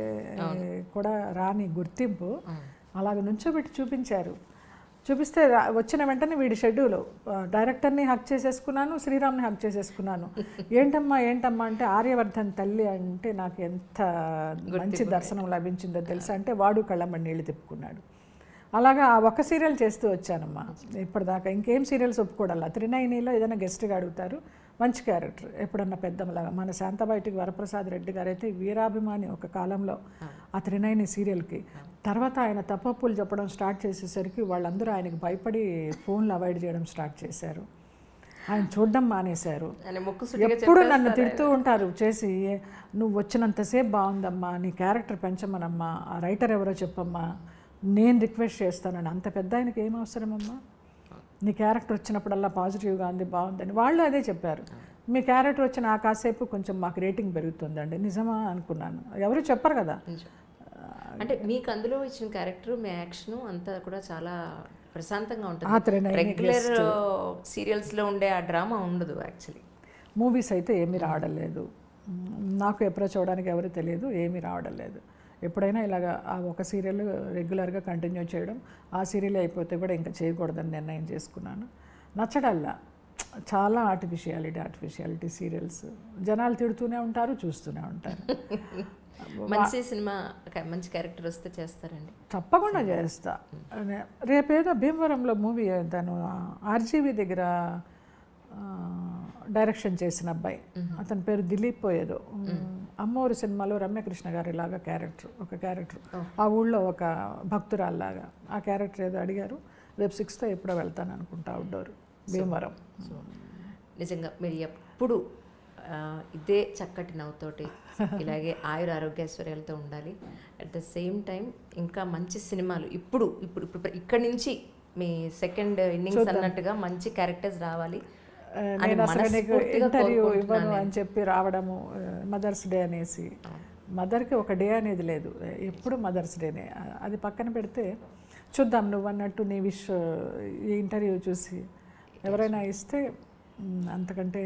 కూడా రాని గుర్తింపు అలాగ నుంచోబెట్టి చూపించారు చూపిస్తే రా- వచ్చిన వెంటనే వీడి షెడ్యూల్ డైరెక్టర్ని హక్ చేసేసుకున్నాను శ్రీరామ్ని హక్ చేసేసుకున్నాను ఏంటమ్మా ఏంటమ్మా అంటే ఆర్యవర్ధన్ తల్లి అంటే నాకు ఎంత మంచి దర్శనం లభించిందో తెలుసా అంటే వాడు కళ్ళమ్మ నీళ్ళు తిప్పుకున్నాడు అలాగా ఆ ఒక్క సీరియల్ చేస్తూ వచ్చానమ్మా ఇప్పటిదాకా ఇంకేం సీరియల్స్ ఒప్పుకోవడాల త్రినైనిలో ఏదైనా గెస్ట్గా అడుగుతారు మంచి క్యారెక్టర్ ఎప్పుడన్నా పెద్దమ్మలాగా మన శాంతబయటికి వరప్రసాద్ రెడ్డి గారు అయితే వీరాభిమాని ఒక కాలంలో ఆ త్రినైని సీరియల్కి తర్వాత ఆయన తప్పప్పులు చెప్పడం స్టార్ట్ చేసేసరికి వాళ్ళందరూ ఆయనకి భయపడి ఫోన్లు అవాయిడ్ చేయడం స్టార్ట్ చేశారు ఆయన చూడడం మానేశారు ఆయన ముక్కు సుటిగా ఎప్పుడు నన్ను తిడుతూ ఉంటారు చేసి నువ్వు వచ్చినంతసేపు బాగుందమ్మా నీ క్యారెక్టర్ పెంచమనమ్మా ఆ రైటర్ ఎవరో చెప్పమ్మా నేను రిక్వెస్ట్ చేస్తానని అంత పెద్ద ఆయనకి ఏం అవసరమమ్మా నీ క్యారెక్టర్ వచ్చినప్పుడల్లా పాజిటివ్గా ఉంది బాగుందని వాళ్ళు అదే చెప్పారు మీ క్యారెక్టర్ వచ్చిన ఆ కాసేపు కొంచెం మాకు రేటింగ్ పెరుగుతుందండి నిజమా అనుకున్నాను ఎవరు చెప్పరు కదా నిజం. అంటే మీకు అందులో ఇచ్చిన క్యారెక్టర్ మీ యాక్షన్ అంతా కూడా చాలా ప్రశాంతంగా ఆ ఉంటుంది త్రినయని రెగ్యులర్ సీరియల్స్ లో ఉండే ఆ డ్రామా ఉండదు యాక్చువల్లీ మూవీస్ అయితే ఏమీ రావడం లేదు మ్, నాకు ఎప్పుడో చూడడానికి ఎవరు తెలియదు ఏమీ రావడం లేదు ఎప్పుడైనా ఇలాగ ఆ ఒక సీరియల్ రెగ్యులర్గా కంటిన్యూ చేయడం ఆ సీరియల్ అయిపోతే కూడా ఇంకా చేయకూడదని నిర్ణయం చేసుకున్నాను నచ్చడల్లా చాలా ఆర్టిఫిషియాలిటీ ఆర్టిఫిషియాలిటీ సీరియల్స్ జనాలు తిడుతూనే ఉంటారు చూస్తూనే ఉంటారు మంచి సినిమా ఒక మంచి క్యారెక్టర్ వస్తే చేస్తారండి తప్పకుండా చేస్తా నే- రేపేదో భీమవరంలో మూవీ తను ఆర్జీవి దగ్గర ఆ, డైరెక్షన్ చేసిన అబ్బాయి అతని పేరు దిలీప్ పోయేదో అమ్మవారి సినిమాలో రమ్యకృష్ణ గారి లాగా క్యారెక్టర్ ఒక క్యారెక్టర్ ఆ ఊళ్ళో ఒక భక్తురాల్లాగా ఆ క్యారెక్టర్ ఏదో అడిగారు రేపు సిక్స్తో ఎప్పుడో వెళ్తాను అనుకుంటా అవుట్డోర్ భీమవరం నిజంగా మీరు ఎప్పుడు ఆ, ఇదే చక్కటి నవ్వుతోటి ఇలాగే ఆయుర ఆరోగ్యశ్వర్యాలతో ఉండాలి అట్ ద సేమ్ టైం ఇంకా మంచి సినిమాలు ఇప్పుడు ఇప్పుడు ఇప్పుడు ఇక్కడి నుంచి మీ సెకండ్ ఇన్నింగ్స్ అన్నట్టుగా మంచి క్యారెక్టర్స్ రావాలి ఆ, అని నేను అసలు నీకు మనస్ఫూర్తిగా ఇంటర్వ్యూ ఇవ్వను కోరుకుంటున్నాను అని చెప్పి రావడము మదర్స్ డే అనేసి మదర్కి ఒక డే అనేది లేదు ఎప్పుడు మదర్స్ డేనే అది పక్కన పెడితే చూద్దాం నువ్వు అన్నట్టు నీ విష్ ఈ ఇంటర్వ్యూ చూసి ఎవరైనా ఇస్తే మ్, అంతకంటే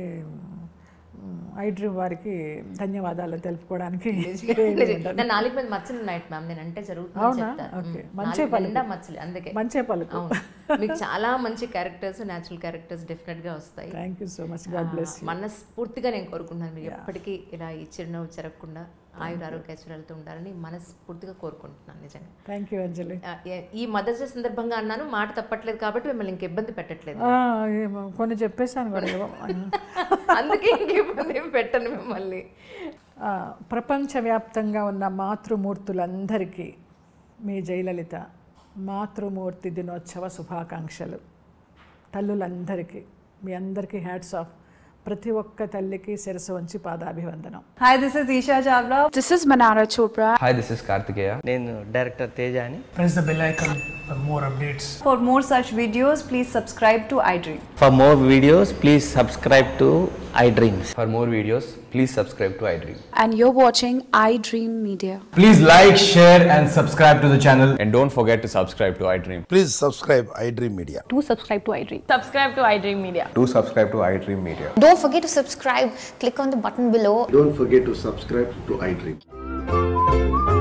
ఐ డ్రీమ్ వారికి ధన్యవాదాలు తెలుపుకోవడానికి ఏమీ ఉండదు. నా నాలుగు మీద మచ్చలు ఉన్నాయి మ్యామ్ నేను అంటే జరుగుతుంది అవునా? చెప్తాను ఓకే. మ్మ్. మంచే నాలుగు పలుకు. నిండా మచ్చలు అందుకే మంచే పలుకు అవును మీకు చాలా మంచి క్యారెక్టర్స్ న్యాచురల్ క్యారెక్టర్స్ డెఫినెట్ గా వస్తాయి thank you so much god bless ఆ, మనస్ఫూర్తిగా నేను కోరుకుంటున్నాను మీరు ఎప్పటికీ ఇలా ఈ చిరునవ్వు చెరగకుండా ఆయుర ఆరోగ్యశ్వర్యాలతో ఉండాలని మనస్ఫూర్తిగా కోరుకుంటున్నాను నిజంగా థ్యాంక్ యూ అంజలి ఆ, ఏ- ఈ మదర్స్ డే సందర్భంగా అన్నాను మాట తప్పట్లేదు కాబట్టి మిమ్మల్ని ఇంక ఇబ్బంది పెట్టట్లేదు ఆ, ఏమో, కొన్ని చెప్పేశాను కూడా ఏవో. అందుకే ఇంక ఇబ్బంది ఏం పెట్టను మిమ్మల్ని ఆ, ప్రపంచవ్యాప్తంగా ఉన్న మాతృమూర్తులందరికీ మీ జయలలిత మాతృమూర్తి దినోత్సవ శుభాకాంక్షలు తల్లులందరికీ మీ అందరికీ హ్యాట్స్ ఆఫ్ ప్రతి ఒక్క తల్లికి శిరస్సు వంచి పాదాభివందనం Hi, this is Isha Chavla. This is Manara Chopra. Hi, this is Kartikeya. నేను డైరెక్టర్ తేజ అని press the bell icon for more updates. For more such videos, please subscribe to iDream. For more videos please subscribe to I dreams For more videos, please subscribe to iDream. And you're watching iDream Media. Please like, share, and subscribe to the channel. And don't forget to subscribe to iDream. Please subscribe iDream Media. Do subscribe to iDream. Subscribe to iDream Media. Do subscribe to iDream Media. Don't forget to subscribe. Click on the button below Don't forget to subscribe to iDream.